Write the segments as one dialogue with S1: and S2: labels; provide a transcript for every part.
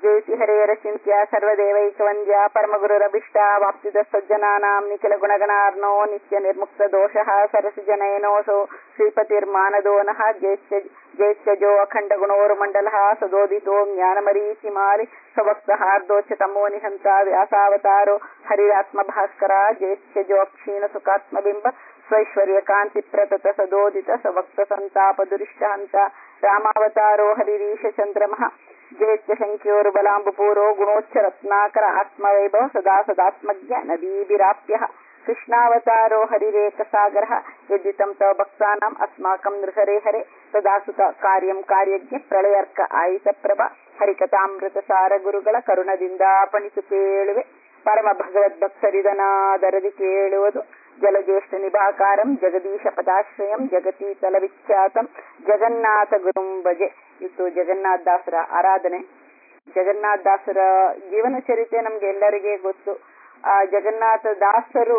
S1: ಜಯತಿ ಹರೇರ ಚಿಂತ್ಯ ಸರ್ವದೇವೈಕವಂದ್ಯ ಪರಮಗುರುರಭಿಷ್ಟ ವಾಪ್ತಿದ ಸಜ್ಜನಾನಾಂ ನಿಖಿಲ ಗುಣಗಣಾರ್ನೋ ನಿತ್ಯ ನಿರ್ಮುಕ್ತ ದೋಷಃ ಸರಸಿ ಜನಯನೋಸೋ ಶ್ರೀಪತಿರ್ಮಾನದೋ ನಃ ಜೈತ್ಯ ಜೈತ್ಯಜೋ ಅಖಂಡ ಗುಣೋರ್ಮಂಡಲಃ ಸದೋದಿತೋ ಜ್ಞಾನಮರೀಚಿಮಾಲಿ ಸ್ವಭಕ್ತಹಾರ್ದೋಚ ತಮೋ ನಿಹಂತ ವ್ಯಾಸಾವತಾರೋ ಹರಿರಾತ್ಮ ಭಾಸ್ಕರ ಜೈತ್ಯಜೋ ಅಕ್ಷೀಣ ಸುಖಾತ್ಮಬಿಂಬ ಸ್ವೈಶ್ವರ್ಯ ಕಾಂತಿ ಪ್ರತತ ಸದೋದಿತ ಸವಕ್ತ ಸಂತಾಪ ದುರಿಷ್ಟ ಹಂತ ರಾಮಾವತಾರೋ ಹರಿರೀಶ ಚಂದ್ರಮಃ ಜಯತ್ಯ ಶಂಕ್ಯೋರು ಬಲಾಂಬುಪೂರೋ ಗುಣೋಚ್ಚ ರತ್ನಾಕರ ಆತ್ಮವೈಭವ ಸದಾ ಸದಾತ್ಮಜ್ಞ ನದೀಭಿರಾಪ್ಯ ಕೃಷ್ಣಾವತಾರೋ ಹರಿರೇಕ ಸಾಗರ ಯದ್ದಿತಂ ತವ ಭಕ್ತಾನಾಂ ಅಸ್ಮಾಕಂ ನೃಹರೆ ಹರೆ ಸದಾ ಸುತ ಕಾರ್ಯಂ ಕಾರ್ಯಜ್ಞ ಪ್ರಳಯರ್ಕ ಆಯಿತ ಪ್ರಭ ಹರಿಕಥಾಮೃತ ಸಾರ ಗುರುಗಳ ಕರುಣದಿಂದ ಪಣಿತು ಕೇಳುವೆ ಪರಮ ಭಗವದ್ಭಕ್ತರಿದನಾದರದಿ ಕೇಳುವುದು ಜಲಜ್ಯೇಷ್ಠ ನಿಭಾಕಾರಂ ಜಗದೀಶ ಪದಾಶ್ರಯಂ ಜಗತಿ ತಲವಿಖ್ಯಾತಂ ಜಗನ್ನಾಥ ಗುರುಂ ಭಜೆ ಇತ್ತು ಜಗನ್ನಾಥ ದಾಸರ ಆರಾಧನೆ ಜಗನ್ನಾಥ ದಾಸರ ಜೀವನ ಚರಿತ್ರೆ ನಮ್ಗೆ ಎಲ್ಲರಿಗೆ ಗೊತ್ತು ಆ ಜಗನ್ನಾಥ ದಾಸರು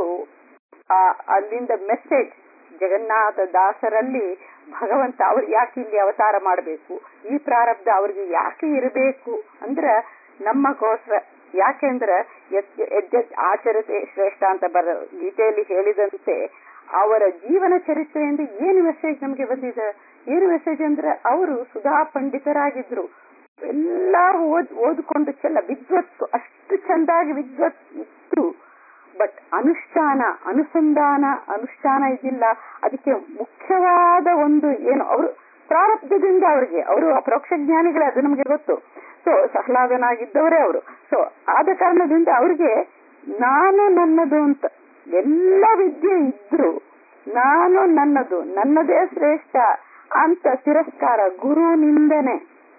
S1: ಆ ಅಲ್ಲಿಂದ ಮೆಸೇಜ್ ಜಗನ್ನಾಥ ದಾಸರಲ್ಲಿ ಭಗವಂತ ಅವ್ರು ಯಾಕೆ ಇಲ್ಲಿ ಅವತಾರ ಮಾಡಬೇಕು ಈ ಪ್ರಾರಬ್ಧ ಅವ್ರಿಗೆ ಯಾಕೆ ಇರಬೇಕು ಅಂದ್ರ ನಮ್ಮಗೋಸ್ಕರ ಯಾಕೆಂದ್ರೆ ಎದ್ದ ಆಚರತೆ ಶ್ರೇಷ್ಠ ಅಂತ ಬರ ಗೀತೆಯಲ್ಲಿ ಹೇಳಿದಂತೆ ಅವರ ಜೀವನ ಚರಿತ್ರೆಯಿಂದ ಏನು ಮೆಸೇಜ್ ನಮಗೆ ಬಂದಿದೆ ಏನು ಮೆಸೇಜ್ ಅಂದ್ರೆ ಅವರು ಸುಧಾ ಪಂಡಿತರಾಗಿದ್ರು ಎಲ್ಲ ಓದ್ ಓದ್ಕೊಂಡು ಚೆಲ್ಲ ವಿದ್ವತ್ತು ಅಷ್ಟು ಚಂದಾಗಿ ವಿದ್ವತ್ ಇತ್ತು ಬಟ್ ಅನುಷ್ಠಾನ ಅನುಸಂಧಾನ ಅನುಷ್ಠಾನ ಇದಿಲ್ಲ ಅದಕ್ಕೆ ಮುಖ್ಯವಾದ ಒಂದು ಏನು ಅವರು ಪ್ರಾರಬ್ಧದಿಂದ ಅವರಿಗೆ ಅವರು ಅಪರೋಕ್ಷ ಜ್ಞಾನಿಗಳೇ ಅದು ನಮಗೆ ಗೊತ್ತು ಸೊ ಸಹ್ಲಾದನಾಗಿದ್ದವರೇ ಅವರು ಸೊ ಆದ ಕಾರಣದಿಂದ ಅವ್ರಿಗೆ ನಾನು ನನ್ನದು ಅಂತ ಎಲ್ಲ ವಿದ್ಯೆ ಇದ್ರು ನಾನು ನನ್ನದು ನನ್ನದೇ ಶ್ರೇಷ್ಠ ಅಂತ ತಿರಸ್ಕಾರ ಗುರು ನಿಂದನೆ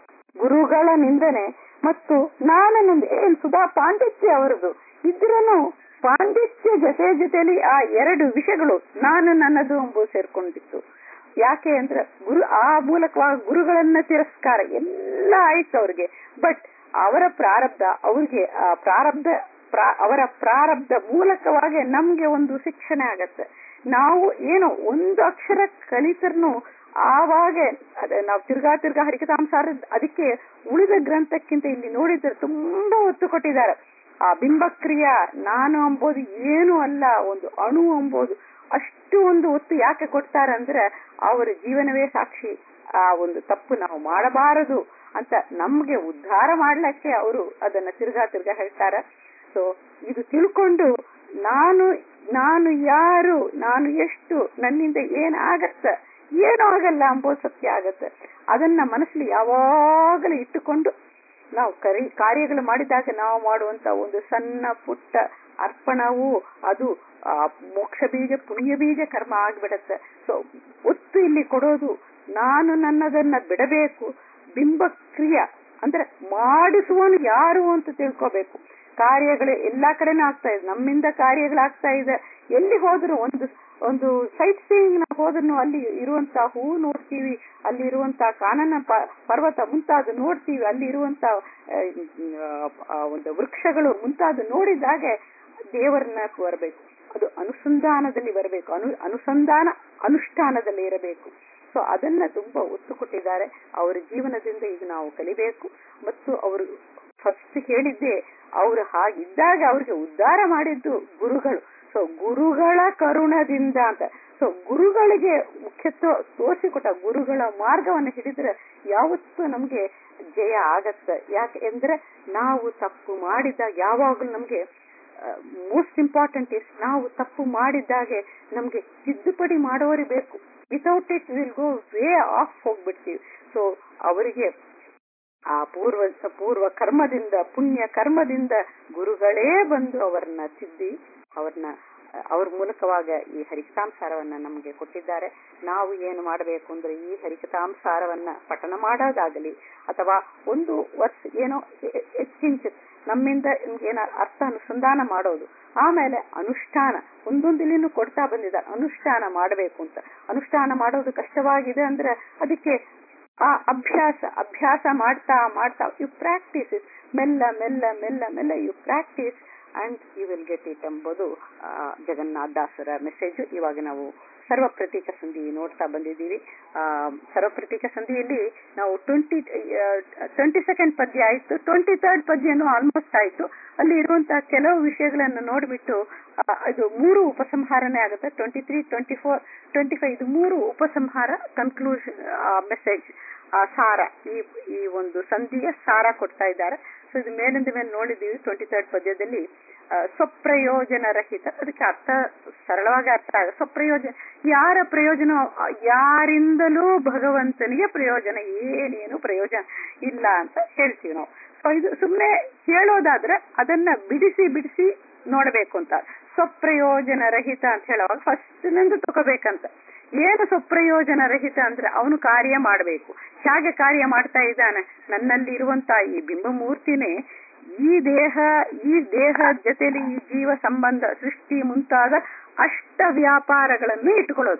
S1: ಗುರುಗಳ ನಿಂದನೆ ಮತ್ತು ನಾನು ನಂದು ಏನ್ ಸುಧಾ ಪಾಂಡಿತ್ಯ ಅವರದು ಇದ್ರನು ಪಾಂಡಿತ್ಯ ಜೊತೆ ಜೊತೆಲಿ ಆ ಎರಡು ವಿಷಯಗಳು ನಾನು ನನ್ನದು ಎಂಬುದು ಸೇರ್ಕೊಂಡಿತ್ತು ಯಾಕೆ ಅಂದ್ರೆ ಗುರು ಆ ಮೂಲಕವಾಗಿ ಗುರುಗಳನ್ನ ತಿರಸ್ಕಾರ ಎಲ್ಲ ಆಯ್ತು ಅವ್ರಿಗೆ ಬಟ್ ಅವರ ಪ್ರಾರಬ್ಧ ಅವ್ರಿಗೆ ಆ ಪ್ರಾರಬ್ಧ ಅವರ ಪ್ರಾರಬ್ಧ ಮೂಲಕವಾಗಿ ನಮ್ಗೆ ಒಂದು ಶಿಕ್ಷಣ ಆಗತ್ತೆ ನಾವು ಏನು ಒಂದು ಅಕ್ಷರ ಕಲಿತರ್ನು ಆವಾಗ ಅದ ನಾವು ತಿರ್ಗಾ ತಿರ್ಗಾ ಹರಿಕತಾಂಸಾರ ಅದಕ್ಕೆ ಉಳಿದ ಗ್ರಂಥಕ್ಕಿಂತ ಇಲ್ಲಿ ನೋಡಿದ್ರೆ ತುಂಬಾ ಒತ್ತು ಕೊಟ್ಟಿದ್ದಾರೆ ಆ ಬಿಂಬಕ್ರಿಯ ನಾನು ಅಂಬೋದು ಏನು ಅಲ್ಲ ಒಂದು ಅಣು ಅಂಬೋದು ಅಷ್ಟು ಒಂದು ಒತ್ತು ಯಾಕೆ ಕೊಡ್ತಾರೆ ಅಂದ್ರೆ ಅವರ ಜೀವನವೇ ಸಾಕ್ಷಿ ಆ ಒಂದು ತಪ್ಪು ನಾವು ಮಾಡಬಾರದು ಅಂತ ನಮ್ಗೆ ಉದ್ಧಾರ ಮಾಡ್ಲಿಕ್ಕೆ ಅವರು ಅದನ್ನ ತಿರ್ಗಾ ತಿರ್ಗಾ ಹೇಳ್ತಾರೆ ಸೊ ಇದು ತಿಳ್ಕೊಂಡು ನಾನು ನಾನು ಯಾರು ನಾನು ಎಷ್ಟು ನನ್ನಿಂದ ಏನಾಗತ್ತ ಏನೂ ಆಗಲ್ಲ ಅಂಬೋದು ಸತ್ಯ ಆಗತ್ತೆ ಅದನ್ನ ಮನಸ್ಸಲ್ಲಿ ಯಾವಾಗಲೂ ಇಟ್ಟುಕೊಂಡು ನಾವು ಕರಿ ಕಾರ್ಯಗಳು ಮಾಡಿದಾಗ ನಾವು ಮಾಡುವಂತ ಒಂದು ಸಣ್ಣ ಪುಟ್ಟ ಅರ್ಪಣವು ಅದು ಮೋಕ್ಷ ಬೀಜ ಪುಣ್ಯ ಬೀಜ ಕರ್ಮ ಆಗ್ಬಿಡತ್ತೆ ಸೊ ಒತ್ತು ಇಲ್ಲಿ ಕೊಡೋದು ನಾನು ನನ್ನದನ್ನ ಬಿಡಬೇಕು ಬಿಂಬಕ್ರಿಯ ಅಂದ್ರೆ ಮಾಡಿಸುವನು ಯಾರು ಅಂತ ತಿಳ್ಕೋಬೇಕು ಕಾರ್ಯಗಳು ಎಲ್ಲಾ ಕಡೆನೂ ಆಗ್ತಾ ಇದೆ ನಮ್ಮಿಂದ ಕಾರ್ಯಗಳಾಗ್ತಾ ಇದೆ ಎಲ್ಲಿ ಹೋದ್ರು ಒಂದು ಒಂದು ಸೈಟ್ ಸೀಯಿಂಗ್ ನಾವು ಹೋದ್ರು ಅಲ್ಲಿ ಇರುವಂತ ಹೂ ನೋಡ್ತೀವಿ ಅಲ್ಲಿ ಇರುವಂತ ಕಾನನ ಪರ್ವತ ಮುಂತಾದ ನೋಡ್ತೀವಿ ಅಲ್ಲಿ ಇರುವಂತ ಒಂದು ವೃಕ್ಷಗಳು ಮುಂತಾದ ನೋಡಿದಾಗೆ ದೇವರನ್ನ ಬರಬೇಕು ಅದು ಅನುಸಂಧಾನದಲ್ಲಿ ಬರಬೇಕು ಅನು ಅನುಸಂಧಾನ ಅನುಷ್ಠಾನದಲ್ಲಿ ಇರಬೇಕು ಸೊ ಅದನ್ನ ತುಂಬಾ ಒತ್ತು ಕೊಟ್ಟಿದ್ದಾರೆ ಅವರ ಜೀವನದಿಂದ ಈಗ ನಾವು ಕಲಿಬೇಕು ಮತ್ತು ಅವರು ಫಸ್ಟ್ ಹೇಳಿದ್ದೆ ಅವರು ಹಾಗಿದ್ದಾಗ ಅವ್ರಿಗೆ ಉದ್ಧಾರ ಮಾಡಿದ್ದು ಗುರುಗಳು ಸೊ ಗುರುಗಳ ಕರುಣದಿಂದ ಅಂತ ಸೊ ಗುರುಗಳಿಗೆ ಮುಖ್ಯತ್ವ ತೋರಿಸಿಕೊಟ್ಟ ಗುರುಗಳ ಮಾರ್ಗವನ್ನು ಹಿಡಿದ್ರೆ ಯಾವತ್ತೂ ನಮ್ಗೆ ಜಯ ಆಗತ್ತೆ ಯಾಕೆ ಅಂದ್ರೆ ನಾವು ತಪ್ಪು ಮಾಡಿದಾಗ ಯಾವಾಗಲೂ ನಮ್ಗೆ ಮೋಸ್ಟ್ ಇಂಪಾರ್ಟೆಂಟ್ ಇಸ್ ನಾವು ತಪ್ಪು ಮಾಡಿದ್ದಾಗೆ ನಮ್ಗೆ ತಿದ್ದುಪಡಿ ಮಾಡೋರಿ ಬೇಕು without it will go way off ಹೋಗ್ಬಿಡ್ತೀವಿ ಸೊ ಅವರಿಗೆ ಆ ಪೂರ್ವ ಪೂರ್ವ ಕರ್ಮದಿಂದ ಪುಣ್ಯ ಕರ್ಮದಿಂದ ಗುರುಗಳೇ ಬಂದು ಅವರನ್ನ ತಿದ್ದಿ ಅವ್ರನ್ನ ಅವ್ರ ಮೂಲಕವಾಗ ಈ ಹರಿಕತಾಂಸಾರವನ್ನ ನಮಗೆ ಕೊಟ್ಟಿದ್ದಾರೆ ನಾವು ಏನು ಮಾಡಬೇಕು ಅಂದ್ರೆ ಈ ಹರಿಕತಾಂಸಾರವನ್ನ ಪಠನ ಮಾಡೋದಾಗಲಿ ಅಥವಾ ಒಂದು ವರ್ಷ ಏನೋ ಹೆಚ್ಚಿಂಚ ನಮ್ಮಿಂದ ಏನ ಅರ್ಥ ಅನುಸಂಧಾನ ಮಾಡೋದು ಆಮೇಲೆ ಅನುಷ್ಠಾನ ಒಂದೊಂದಿಲಿನೂ ಕೊಡ್ತಾ ಬಂದಿದ್ದಾರೆ ಅನುಷ್ಠಾನ ಮಾಡಬೇಕು ಅಂತ ಅನುಷ್ಠಾನ ಮಾಡೋದು ಕಷ್ಟವಾಗಿದೆ ಅಂದ್ರೆ ಅದಕ್ಕೆ ಆ ಅಭ್ಯಾಸ ಅಭ್ಯಾಸ ಮಾಡ್ತಾ ಮಾಡ್ತಾ ಯು ಪ್ರಾಕ್ಟೀಸ್ ಇಟ್ ಮೆಲ್ಲ ಮೆಲ್ಲ ಮೆಲ್ಲ ಮೆಲ್ಲ you practice and you will get it ಎಂಬುದು ಜಗನ್ನಾಥ ದಾಸರ ಮೆಸೇಜ್ ಇವಾಗ ನಾವು
S2: ಸರ್ವ ಪ್ರತೀಕ ಸಂಧಿ ನೋಡ್ತಾ ಬಂದಿದ್ದೀವಿ ಆ ಸರ್ವ ಪ್ರತೀಕ ಸಂಧಿಯಲ್ಲಿ ನಾವು ಟ್ವೆಂಟಿ ಟ್ವೆಂಟಿ ಸೆಕೆಂಡ್ ಪದ್ಯ ಆಯ್ತು ಟ್ವೆಂಟಿ ತರ್ಡ್ ಪದ್ಯನೂ ಆಲ್ಮೋಸ್ಟ್ ಆಯ್ತು ಅಲ್ಲಿ ಇರುವಂತಹ ಕೆಲವು ವಿಷಯಗಳನ್ನು ನೋಡ್ಬಿಟ್ಟು ಆ, ಇದು ಮೂರು ಉಪಸಂಹಾರನೇ ಆಗುತ್ತೆ twenty three twenty four twenty five ಇದು ಮೂರು ಉಪಸಂಹಾರ ಕನ್ಕ್ಲೂಷನ್ ಮೆಸೇಜ್ ಆ ಸಾರ ಈ ಈ ಒಂದು ಸಂಧಿಯ ಸಾರ ಕೊಡ್ತಾ ಇದ್ದಾರೆ ಸೊ ಇದು ಮೇಲಿಂದ ಮೇಲೆ ನೋಡಿದೀವಿ ಟ್ವೆಂಟಿ ತರ್ಡ್ ಪದ್ಯದಲ್ಲಿ ಆ, ಸ್ವಪ್ರಯೋಜನ ರಹಿತ ಅದಕ್ಕೆ ಅರ್ಥ ಸರಳವಾಗಿ ಅರ್ಥ ಆಗ ಸ್ವಪ್ರಯೋಜನ ಯಾರ ಪ್ರಯೋಜನ ಆ, ಯಾರಿಂದಲೂ ಭಗವಂತನಿಗೆ ಪ್ರಯೋಜನ ಏನೇನು ಪ್ರಯೋಜನ ಇಲ್ಲ ಅಂತ ಹೇಳ್ತೀವಿ ನಾವು ಸೊ ಇದು ಸುಮ್ಮನೆ ಹೇಳೋದಾದ್ರೆ ಅದನ್ನ ಬಿಡಿಸಿ ಬಿಡಿಸಿ ನೋಡಬೇಕು ಅಂತ ಸ್ವಪ್ರಯೋಜನ ರಹಿತ ಅಂತ ಹೇಳುವಾಗ ಫಸ್ಟ್ ನಿಂದ ತಗೋಬೇಕಂತ ಏನು ಸ್ವಪ್ರಯೋಜನ ರಹಿತ ಅಂದ್ರೆ ಅವನು ಕಾರ್ಯ ಮಾಡಬೇಕು ಹೇಗೆ ಕಾರ್ಯ ಮಾಡ್ತಾ ಇದ್ದಾನೆ ನನ್ನಲ್ಲಿ ಇರುವಂತ ಈ ಬಿಂಬಮೂರ್ತಿನೇ ಈ ದೇಹ ಈ ದೇಹ ಜೊತೆಲಿ ಈ ಜೀವ ಸಂಬಂಧ ಸೃಷ್ಟಿ ಮುಂತಾದ ಅಷ್ಟ ವ್ಯಾಪಾರಗಳನ್ನು ಇಟ್ಕೊಳ್ಳೋದು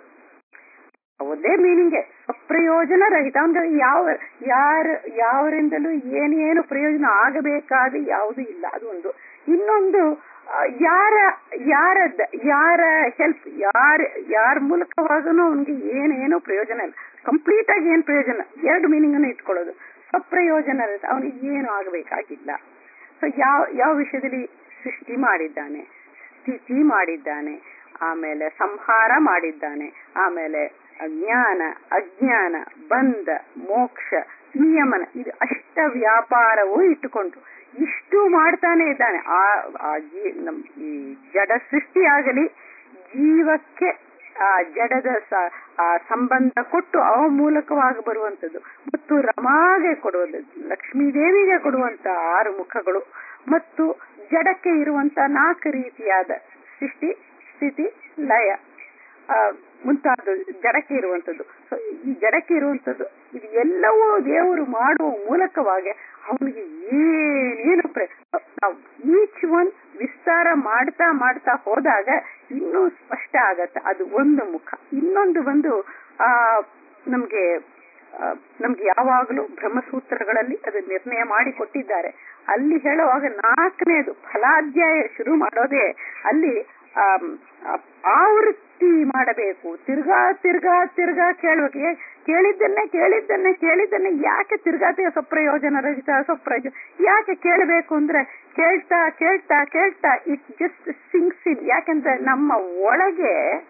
S2: ಒಂದೇ ಮೀನಿಂಗ್ ಪ್ರಯೋಜನ ರಹಿತ ಅವನಿಗೆ ಯಾವ ಯಾರ ಯಾವರಿಂದಲೂ ಏನೇನು ಪ್ರಯೋಜನ ಆಗಬೇಕಾದ ಯಾವುದು ಇಲ್ಲ ಅದು ಒಂದು ಇನ್ನೊಂದು ಆ, ಯಾರ ಯಾರ ಯಾರ ಹೆಲ್ಪ್ ಯಾರ ಯಾರ ಮೂಲಕವಾಗನು ಅವನಿಗೆ ಏನೇನು ಪ್ರಯೋಜನ ಇಲ್ಲ ಕಂಪ್ಲೀಟ್ ಆಗಿ ಏನ್ ಪ್ರಯೋಜನ ಎರಡು ಮೀನಿಂಗ್ ಅನ್ನು ಇಟ್ಕೊಳ್ಳೋದು ಸ್ವಪ್ರಯೋಜನ ರಹಿತ ಅವನಿಗೆ ಏನು ಆಗಬೇಕಾಗಿಲ್ಲ ಸೊ ಯಾವ ಯಾವ ವಿಷಯದಲ್ಲಿ ಸೃಷ್ಟಿ ಮಾಡಿದ್ದಾನೆ ಸ್ಥಿತಿ ಮಾಡಿದ್ದಾನೆ ಆಮೇಲೆ ಸಂಹಾರ ಮಾಡಿದ್ದಾನೆ ಆಮೇಲೆ ಜ್ಞಾನ ಅಜ್ಞಾನ ಬಂಧ ಮೋಕ್ಷ ನಿಯಮನ ಇದು ಅಷ್ಟ ವ್ಯಾಪಾರವೂ ಇಟ್ಟುಕೊಂಡು ಇಷ್ಟು ಮಾಡ್ತಾನೆ ಇದ್ದಾನೆ ಆ ಆ ಜೀ ನಮ್ ಈ ಜಡ ಸೃಷ್ಟಿ ಆಗಲಿ ಜೀವಕ್ಕೆ ಆ ಜಡದ ಸ- ಆ ಸಂಬಂಧ ಕೊಟ್ಟು ಅವ ಮೂಲಕವಾಗಿ ಬರುವಂತದ್ದು ಮತ್ತು ರಮಾಗೆ ಕೊಡುವುದು ಲಕ್ಷ್ಮೀ ದೇವಿಗೆ ಕೊಡುವಂತ ಆರು ಮುಖಗಳು ಮತ್ತು ಜಡಕ್ಕೆ ಇರುವಂತ ನಾಲ್ಕು ರೀತಿಯಾದ ಸೃಷ್ಟಿ ಸ್ಥಿತಿ ಲಯ ಆ, ಮುಂತಾದ ಜಡಕ್ಕೆ ಇರುವಂತದ್ದು ಸೊ ಈ ಜಡಕ್ಕೆ ಇರುವಂತದ್ದು ಇದು ಎಲ್ಲವೂ ದೇವರು ಮಾಡುವ ಮೂಲಕವಾಗಿ ಅವನಿಗೆ ಏನೇನು ಪ್ರ ನಾವು ಈಚ್ ಒನ್ ವಿಸ್ತಾರ ಮಾಡ್ತಾ ಮಾಡ್ತಾ ಹೋದಾಗ ಇನ್ನೂ ಸ್ಪಷ್ಟ ಆಗತ್ತೆ ಅದು ಒಂದು ಮುಖ ಇನ್ನೊಂದು ಒಂದು ಆ ನಮ್ಗೆ ಆ, ನಮ್ಗೆ ಯಾವಾಗಲೂ ಬ್ರಹ್ಮಸೂತ್ರಗಳಲ್ಲಿ ಅದು ನಿರ್ಣಯ ಮಾಡಿ ಕೊಟ್ಟಿದ್ದಾರೆ ಅಲ್ಲಿ ಹೇಳುವಾಗ ನಾಲ್ಕನೇದು ಫಲಾಧ್ಯಾಯ ಶುರು ಮಾಡೋದೇ ಅಲ್ಲಿ ಆಮ್, ಆ- ಆವೃತ್ತಿ ಮಾಡಬೇಕು ತಿರ್ಗಾ ತಿರ್ಗಾ ತಿರ್ಗಾ ಕೇಳ್ಬೇಕು ಏ- ಕೇಳಿದ್ದನ್ನೇ ಕೇಳಿದ್ದನ್ನೇ ಕೇಳಿದ್ದನ್ನೇ ಯಾಕೆ ತಿರ್ಗಾತೆ ಸ್ವಪ್ರಯೋಜನ ರಹಿತ ಸ್ವಪ್ರಯೋಜನ ಯಾಕೆ ಕೇಳಬೇಕು ಅಂದ್ರೆ ಕೇಳ್ತಾ ಕೇಳ್ತಾ ಕೇಳ್ತಾ ಇಟ್ ಜಸ್ಟ್ ಸಿಂಗ್ಸ್ ಇನ್ ಯಾಕೆಂದ್ರೆ ನಮ್ಮ ಒಳಗೆ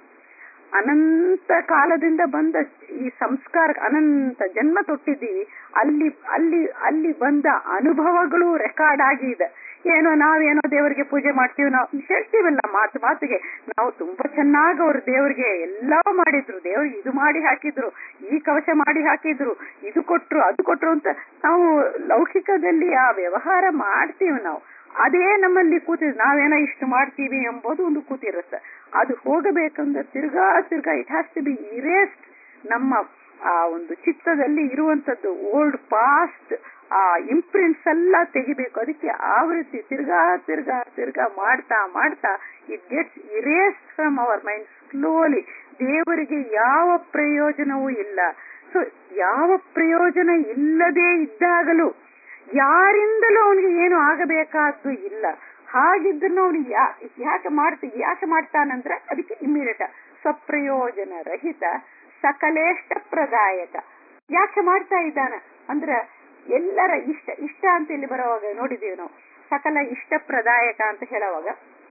S2: ಅನಂತ ಕಾಲದಿಂದ ಬಂದ ಈ ಸಂಸ್ಕಾರ ಅನಂತ ಜನ್ಮ ತೊಟ್ಟಿದ್ದೀವಿ ಅಲ್ಲಿ ಅಲ್ಲಿ ಅಲ್ಲಿ ಬಂದ ಅನುಭವಗಳು ರೆಕಾರ್ಡ್ ಆಗಿದೆ ಏನೋ ನಾವೇನೋ ದೇವರಿಗೆ ಪೂಜೆ ಮಾಡ್ತೀವಿ ನಾವು ಹೇಳ್ತೀವಲ್ಲ ಮಾತು ಮಾತಿಗೆ ನಾವು ತುಂಬಾ ಚೆನ್ನಾಗಿ ಅವ್ರು ದೇವರಿಗೆ ಎಲ್ಲಾ ಮಾಡಿದ್ರು ದೇವ್ರಿಗೆ ಇದು ಮಾಡಿ ಹಾಕಿದ್ರು ಈ ಕವಚ ಮಾಡಿ ಹಾಕಿದ್ರು ಇದು ಕೊಟ್ರು ಅದು ಕೊಟ್ರು ಅಂತ ನಾವು ಲೌಕಿಕದಲ್ಲಿ ಆ ವ್ಯವಹಾರ ಮಾಡ್ತೀವಿ ನಾವು ಅದೇ ನಮ್ಮಲ್ಲಿ ಕೂತಿದ್ ನಾವೇನೋ ಇಷ್ಟು ಮಾಡ್ತೀವಿ ಎಂಬುದು ಒಂದು ಕೂತಿರುತ್ತೆ ಅದು ಹೋಗಬೇಕಂದ್ರೆ ತಿರ್ಗಾ ತಿರ್ಗಾ it has to be erased ನಮ್ಮ ಆ ಒಂದು ಚಿತ್ತದಲ್ಲಿ ಇರುವಂತದ್ದು ಓಲ್ಡ್ ಪಾಸ್ಟ್ ಆ ಇಂಪ್ರಿಂಟ್ಸ್ ಎಲ್ಲ ತೆಗಿಬೇಕು ಅದಕ್ಕೆ ಆವೃತ್ತಿ ತಿರ್ಗಾ ತಿರ್ಗಾ ತಿರ್ಗಾ ಮಾಡ್ತಾ ಮಾಡ್ತಾ it gets erased from our mind slowly ದೇವರಿಗೆ ಯಾವ ಪ್ರಯೋಜನವೂ ಇಲ್ಲ ಸೊ ಯಾವ ಪ್ರಯೋಜನ ಇಲ್ಲದೆ ಇದ್ದಾಗಲೂ ಯಾರಿಂದಲೂ ಅವನಿಗೆ ಏನು ಆಗಬೇಕಾದ್ದು ಇಲ್ಲ ಹಾಗಿದ್ದನ್ನು ಅವನಿಗೆ ಯಾಕೆ ಮಾಡ್ತಿ ಯಾಕೆ ಮಾಡ್ತಾನಂದ್ರೆ ಅದಕ್ಕೆ ಇಮ್ಮಿಡಿಯೇಟ್ ಸ್ವಪ್ರಯೋಜನ ರಹಿತ ಸಕಲೇಷ್ಟ ಪ್ರದಾಯಕ ಯಾಕೆ ಮಾಡ್ತಾ ಇದ್ದಾನ ಅಂದ್ರೆ ಎಲ್ಲರ ಇಷ್ಟ ಇಷ್ಟ ಅಂತ ಇಲ್ಲಿ ಬರುವಾಗ ನೋಡಿದೀವಿ ನಾವು ಸಕಲ ಇಷ್ಟ ಪ್ರದಾಯಕ ಅಂತ ಹೇಳುವಾಗ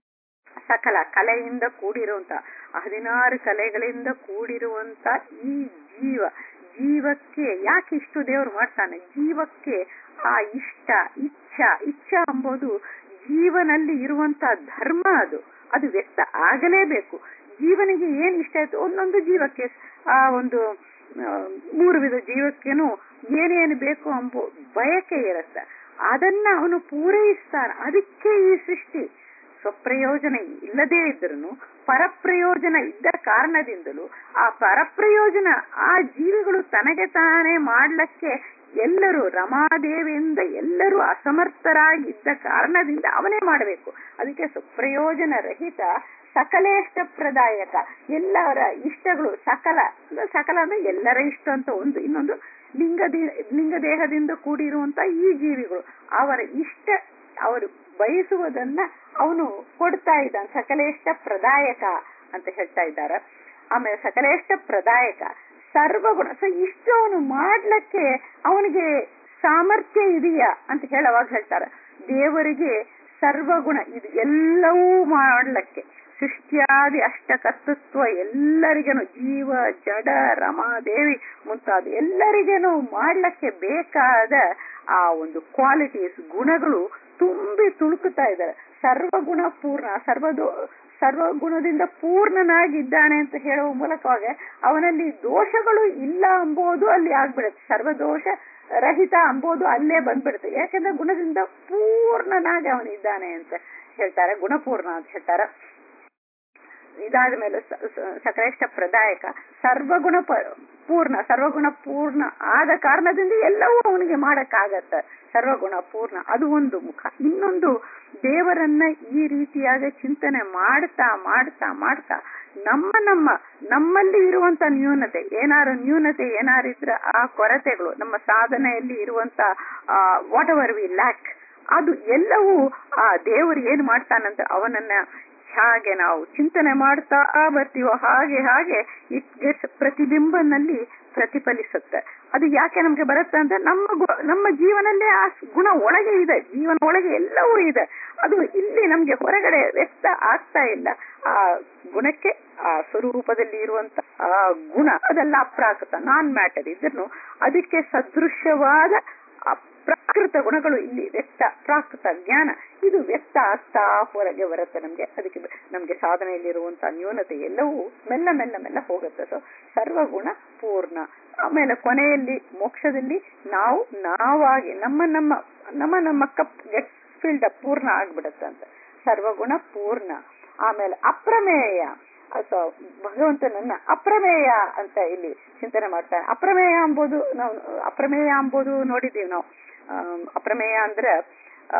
S2: ಸಕಲ ಕಲೆಯಿಂದ ಕೂಡಿರುವಂತ ಹದಿನಾರು ಕಲೆಗಳಿಂದ ಕೂಡಿರುವಂತ ಈ ಜೀವ ಜೀವಕ್ಕೆ ಯಾಕೆ ಇಷ್ಟು ದೇವರು ಮಾಡ್ತಾನೆ ಜೀವಕ್ಕೆ ಆ ಇಷ್ಟ ಇಚ್ಛಾ ಇಚ್ಛಾ ಎಂಬುದು ಜೀವನಲ್ಲಿ ಇರುವಂತ ಧರ್ಮ ಅದು ಅದು ವ್ಯಕ್ತ ಆಗಲೇಬೇಕು ಜೀವನಿಗೆ ಏನ್ ಇಷ್ಟ ಆಯ್ತು ಒಂದೊಂದು ಜೀವಕ್ಕೆ ಆ ಒಂದು ಆ, ಮೂರು ವಿಧ ಜೀವಕ್ಕೇನು ಏನೇನು ಬೇಕು ಎಂಬ ಬಯಕೆ ಇರುತ್ತೆ ಅದನ್ನ ಅವನು ಪೂರೈಸ್ತಾನ ಅದಕ್ಕೆ ಈ ಸೃಷ್ಟಿ ಸ್ವಪ್ರಯೋಜನ ಇಲ್ಲದೇ ಇದ್ರೂ ಪರಪ್ರಯೋಜನ ಇದ್ದ ಕಾರಣದಿಂದಲೂ ಆ ಪರಪ್ರಯೋಜನ ಆ ಜೀವಿಗಳು ತನಗೆ ತಾನೇ ಮಾಡ್ಲಕ್ಕೆ ಎಲ್ಲರೂ ರಮಾದೇವಿಯಿಂದ ಎಲ್ಲರೂ ಅಸಮರ್ಥರಾಗಿದ್ದ ಕಾರಣದಿಂದ ಅವನೇ ಮಾಡಬೇಕು ಅದಕ್ಕೆ ಸುಪ್ರಯೋಜನ ರಹಿತ ಸಕಲೇಷ್ಟ ಪ್ರದಾಯಕ ಎಲ್ಲರ ಇಷ್ಟಗಳು ಸಕಲ ಅಂದ್ರೆ ಸಕಲ ಅಂದ್ರೆ ಎಲ್ಲರ ಇಷ್ಟ ಅಂತ ಒಂದು ಇನ್ನೊಂದು ಲಿಂಗ ಲಿಂಗ ದೇಹದಿಂದ ಕೂಡಿರುವಂತ ಈ ಜೀವಿಗಳು ಅವರ ಇಷ್ಟ ಅವರು ಬಯಸುವುದನ್ನ ಅವನು ಕೊಡ್ತಾ ಇದ್ದಾನೆ ಸಕಲೇಷ್ಟ ಪ್ರದಾಯಕ ಅಂತ ಹೇಳ್ತಾ ಇದ್ದಾರೆ ಆಮೇಲೆ ಸಕಲೇಷ್ಟ ಪ್ರದಾಯಕ ಸರ್ವಗುಣ ಸೊ ಇಷ್ಟು ಅವನು ಮಾಡ್ಲಿಕ್ಕೆ ಅವನಿಗೆ ಸಾಮರ್ಥ್ಯ ಇದೆಯಾ ಅಂತ ಹೇಳುವಾಗ ಹೇಳ್ತಾರೆ ದೇವರಿಗೆ ಸರ್ವಗುಣ ಇದು ಎಲ್ಲವೂ ಮಾಡ್ಲಿಕ್ಕೆ ಸೃಷ್ಟಿಯಾದಿ ಅಷ್ಟ ಕರ್ತೃತ್ವ ಎಲ್ಲರಿಗೇನು ಜೀವ ಜಡ ರಮಾದೇವಿ ಮುಂತಾದ ಎಲ್ಲರಿಗೇನು ಮಾಡ್ಲಿಕ್ಕೆ ಬೇಕಾದ ಆ ಒಂದು ಕ್ವಾಲಿಟೀಸ್ ಗುಣಗಳು ತುಂಬಿ ತುಳುಕುತ್ತಾ ಇದ್ದಾರೆ ಸರ್ವಗುಣ ಪೂರ್ಣ ಸರ್ವದೋ ಸರ್ವಗುಣದಿಂದ ಪೂರ್ಣನಾಗಿದ್ದಾನೆ ಅಂತ ಹೇಳುವ ಮೂಲಕವಾಗಿ ಅವನಲ್ಲಿ ದೋಷಗಳು ಇಲ್ಲ ಅಂಬೋದು ಅಲ್ಲಿ ಆಗ್ಬಿಡುತ್ತೆ ಸರ್ವದೋಷ ರಹಿತ ಅಂಬೋದು ಅಲ್ಲೇ ಬಂದ್ಬಿಡುತ್ತೆ ಯಾಕಂದ್ರೆ ಗುಣದಿಂದ ಪೂರ್ಣನಾಗಿ ಅವನಿದ್ದಾನೆ ಅಂತ ಹೇಳ್ತಾರೆ ಗುಣಪೂರ್ಣ ಅಂತ ಹೇಳ್ತಾರೆ ಇದಾದ ಮೇಲೆ ಸಕಲೇಷ್ಟ ಪ್ರದಾಯಕ ಸರ್ವಗುಣ ಪೂರ್ಣ ಸರ್ವಗುಣ ಪೂರ್ಣ ಆದ ಕಾರಣದಿಂದ ಎಲ್ಲವೂ ಅವನಿಗೆ ಮಾಡಕ್ಕಾಗತ್ತ ಸರ್ವಗುಣ ಪೂರ್ಣ ಅದು ಒಂದು ಮುಖ ಇನ್ನೊಂದು ದೇವರನ್ನ ಈ ರೀತಿಯಾಗಿ ಚಿಂತನೆ ಮಾಡ್ತಾ ಮಾಡ್ತಾ ಮಾಡ್ತಾ ನಮ್ಮ ನಮ್ಮ ನಮ್ಮಲ್ಲಿ ಇರುವಂತ ನ್ಯೂನತೆ ಏನಾರು ನ್ಯೂನತೆ ಏನಾರು ಇದ್ರೆ ಆ ಕೊರತೆಗಳು ನಮ್ಮ ಸಾಧನೆಯಲ್ಲಿ ಇರುವಂತ ವಾಟ್ ಎವರ್ ವಿ ಲ್ಯಾಕ್ ಅದು ಎಲ್ಲವೂ ಆ ದೇವರು ಏನ್ ಮಾಡ್ತಾನಂತ ಅವನನ್ನ ಹಾಗೆ ನಾವು ಚಿಂತನೆ ಮಾಡ್ತಾ ಬರ್ತೀವೋ ಹಾಗೆ ಹಾಗೆ ಇಟ್ ಗೆಟ್ಸ್ ಪ್ರತಿಬಿಂಬನಲ್ಲಿ ಪ್ರತಿಫಲಿಸುತ್ತೆ ಅದು ಯಾಕೆ ನಮ್ಗೆ ಬರುತ್ತೆ ಅಂದ್ರೆ ನಮ್ಮ ನಮ್ಮ ಜೀವನಲ್ಲೇ ಆ ಗುಣ ಒಳಗೆ ಇದೆ ಜೀವನ ಒಳಗೆ ಎಲ್ಲವೂ ಇದೆ ಅದು ಇಲ್ಲಿ ನಮ್ಗೆ ಹೊರಗಡೆ ವ್ಯಕ್ತ ಆಗ್ತಾ ಇಲ್ಲ ಆ ಗುಣಕ್ಕೆ ಆ ಸ್ವರೂಪದಲ್ಲಿ ಇರುವಂತ ಆ ಗುಣ ಅದೆಲ್ಲ ಅಪ್ರಾಕೃತ ನಾನ್ ಮ್ಯಾಟರ್ ಇದ್ರೂ ಅದಕ್ಕೆ ಸದೃಶ್ಯವಾದ ಪ್ರಾಕೃತ ಗುಣಗಳು ಇಲ್ಲಿ ವ್ಯಕ್ತ ಪ್ರಾಕೃತ ಜ್ಞಾನ ಇದು ವ್ಯಕ್ತ ಆಗ್ತಾ ಹೊರಗೆ ಬರುತ್ತೆ ನಮ್ಗೆ ಅದಕ್ಕೆ ನಮ್ಗೆ ಸಾಧನೆಯಲ್ಲಿರುವಂತಹ ನ್ಯೂನತೆ ಎಲ್ಲವೂ ಮೆಲ್ಲ ಮೆಲ್ಲ ಮೆಲ್ಲ ಹೋಗುತ್ತೆ ಸೊ ಸರ್ವಗುಣ ಪೂರ್ಣ ಆಮೇಲೆ ಕೊನೆಯಲ್ಲಿ ಮೋಕ್ಷದಲ್ಲಿ ನಾವು ನಾವಾಗಿ ನಮ್ಮ ನಮ್ಮ ನಮ್ಮ ನಮ್ಮ ಕಪ್ ಗೆಟ್ ಫಿಲ್ಡ್ ಅಪ್ ಪೂರ್ಣ ಆಗ್ಬಿಡುತ್ತೆ ಅಂತ ಸರ್ವಗುಣ ಪೂರ್ಣ ಆಮೇಲೆ ಅಪ್ರಮೇಯ ಅಥವಾ ಭಗವಂತನನ್ನ ಅಪ್ರಮೇಯ ಅಂತ ಇಲ್ಲಿ ಚಿಂತನೆ ಮಾಡ್ತಾನೆ ಅಪ್ರಮೇಯ ಅಂಬೋದು ನಾವು ಅಪ್ರಮೇಯ ಅಂಬೋದು ನೋಡಿದೀವಿ ನಾವು ಅಪ್ರಮೇಯ ಅಂದ್ರೆ ಆ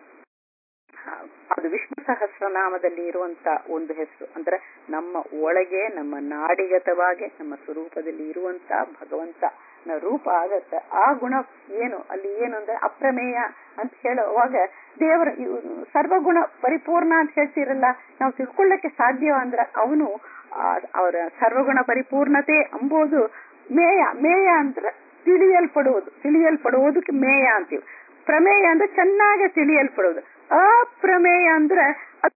S2: ಅದು ವಿಷ್ಣು ಸಹಸ್ರನಾಮದಲ್ಲಿ ಇರುವಂತ ಒಂದು ಹೆಸರು ಅಂದ್ರೆ ನಮ್ಮ ಒಳಗೆ ನಮ್ಮ ನಾಡಿಗತವಾಗಿ ನಮ್ಮ ಸ್ವರೂಪದಲ್ಲಿ ಇರುವಂತ ಭಗವಂತ ರೂಪ ಆಗತ್ತ ಆ ಗುಣ ಏನು ಅಲ್ಲಿ ಏನು ಅಂದ್ರೆ ಅಪ್ರಮೇಯ ಅಂತ ಹೇಳುವಾಗ ದೇವರ ಸರ್ವಗುಣ ಪರಿಪೂರ್ಣ ಅಂತ ಹೇಳ್ತಿರಲ್ಲ ನಾವು ತಿಳ್ಕೊಳ್ಳಕ್ಕೆ ಸಾಧ್ಯ ಅಂದ್ರೆ ಅವನು ಅವರ ಸರ್ವಗುಣ ಪರಿಪೂರ್ಣತೆ ಅಂಬೋದು ಮೇಯ ಮೇಯ ಅಂದ್ರೆ ತಿಳಿಯಲ್ಪಡುವುದು ತಿಳಿಯಲ್ಪಡುವುದಕ್ಕೆ ಮೇಯ ಅಂತೀವಿ ಪ್ರಮೇಯ ಅಂದ್ರೆ ಚೆನ್ನಾಗಿ ತಿಳಿಯಲ್ಪಡುವುದು ಅಪ್ರಮೇಯ ಅಂದ್ರೆ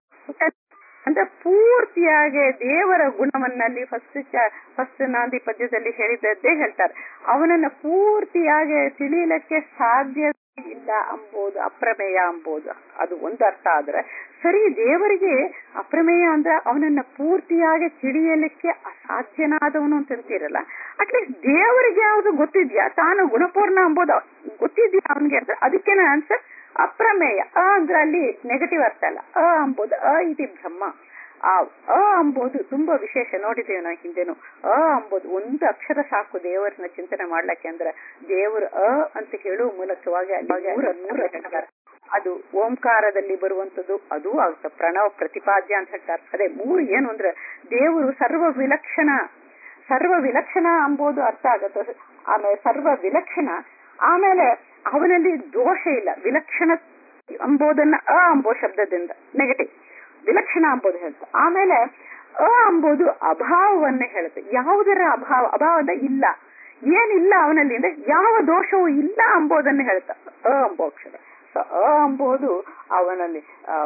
S2: ಅಂದ್ರೆ ಪೂರ್ತಿಯಾಗಿ ದೇವರ ಗುಣವನ್ನಲ್ಲಿ ಫಸ್ಟ್ ಫಸ್ಟ್ ನಾಂದಿ ಪದ್ಯದಲ್ಲಿ ಹೇಳಿದ್ದದ್ದೇ ಹೇಳ್ತಾರೆ ಅವನನ್ನ ಪೂರ್ತಿಯಾಗಿ ತಿಳಿಯಲಿಕ್ಕೆ ಸಾಧ್ಯ ಇಲ್ಲ ಅಂಬೋದು ಅಪ್ರಮೇಯ ಅಂಬೋದು ಅದು ಒಂದು ಅರ್ಥ ಆದ್ರೆ ಸರಿ ದೇವರಿಗೆ ಅಪ್ರಮೇಯ ಅಂದ್ರೆ ಅವನನ್ನ ಪೂರ್ತಿಯಾಗಿ ತಿಳಿಯಲಿಕ್ಕೆ ಅಸಾಧ್ಯನಾದವನು ಅಂತ ಅಂತೀರಲ್ಲ ಅಟ್ಲೀಸ್ಟ್ ದೇವರಿಗೆ ಯಾವುದು ಗೊತ್ತಿದ್ಯಾ ತಾನು ಗುಣಪೂರ್ಣ ಅಂಬೋದು ಗೊತ್ತಿದ್ಯಾ ಅವನಿಗೆ ಅಂತ ಅದಕ್ಕೇನ ಆನ್ಸರ್ ಅಪ್ರಮೇಯ ಅ ಅಂದ್ರೆ ಅಲ್ಲಿ ನೆಗೆಟಿವ್ ಅರ್ಥ ಅಲ್ಲ ಅ ಅಂಬೋದು ಅ ಇತಿ ಬ್ರಹ್ಮ ಆ ಅ ಅಂಬೋದು ತುಂಬಾ ವಿಶೇಷ ನೋಡಿದ್ದೇವೆ ನಾವು ಹಿಂದೆನು ಅ ಅಂಬೋದು ಒಂದು ಅಕ್ಷರ ಸಾಕು ದೇವರನ್ನ ಚಿಂತನೆ ಮಾಡ್ಲಿಕ್ಕೆ ಅಂದ್ರೆ ದೇವರು ಅ ಅಂತ ಹೇಳುವ ಮೂಲಕವಾಗಿ ಅಲ್ಲಿ ನೂರ ನೂರ ಹೇಳ್ತಾರೆ ಅದು ಓಂಕಾರದಲ್ಲಿ ಬರುವಂತದ್ದು ಅದು ಆಗುತ್ತೆ ಪ್ರಣವ ಪ್ರತಿಪಾದ್ಯ ಅಂತ ಹೇಳ್ತಾರೆ ಅದೇ ಮೂರು ಏನು ಅಂದ್ರೆ ದೇವರು ಸರ್ವ ವಿಲಕ್ಷಣ ಸರ್ವ ವಿಲಕ್ಷಣ ಅಂಬೋದು ಅರ್ಥ ಆಗತ್ತೆ ಆಮೇಲೆ ಸರ್ವ ವಿಲಕ್ಷಣ ಆಮೇಲೆ ಅವನಲ್ಲಿ ದೋಷ ಇಲ್ಲ ವಿಲಕ್ಷಣ ಅಂಬೋದನ್ನ ಅ ಅಂಬೋ ಶಬ್ದದಿಂದ ನೆಗೆಟಿವ್ ವಿಲಕ್ಷಣ ಅಂಬೋದು ಹೇಳುತ್ತೆ ಆಮೇಲೆ ಅ ಅಂಬೋದು ಅಭಾವವನ್ನೇ ಹೇಳುತ್ತೆ ಯಾವುದರ ಅಭಾವ ಅಭಾವದ ಇಲ್ಲ ಏನಿಲ್ಲ ಅವನಲ್ಲಿ ಅಂದ್ರೆ ಯಾವ ದೋಷವೂ ಇಲ್ಲ ಅಂಬೋದನ್ನ ಹೇಳುತ್ತೆ ಅ ಅಂಬೋ ಅಕ್ಷರ ಸೊ ಅ ಅಂಬೋದು ಅವನಲ್ಲಿ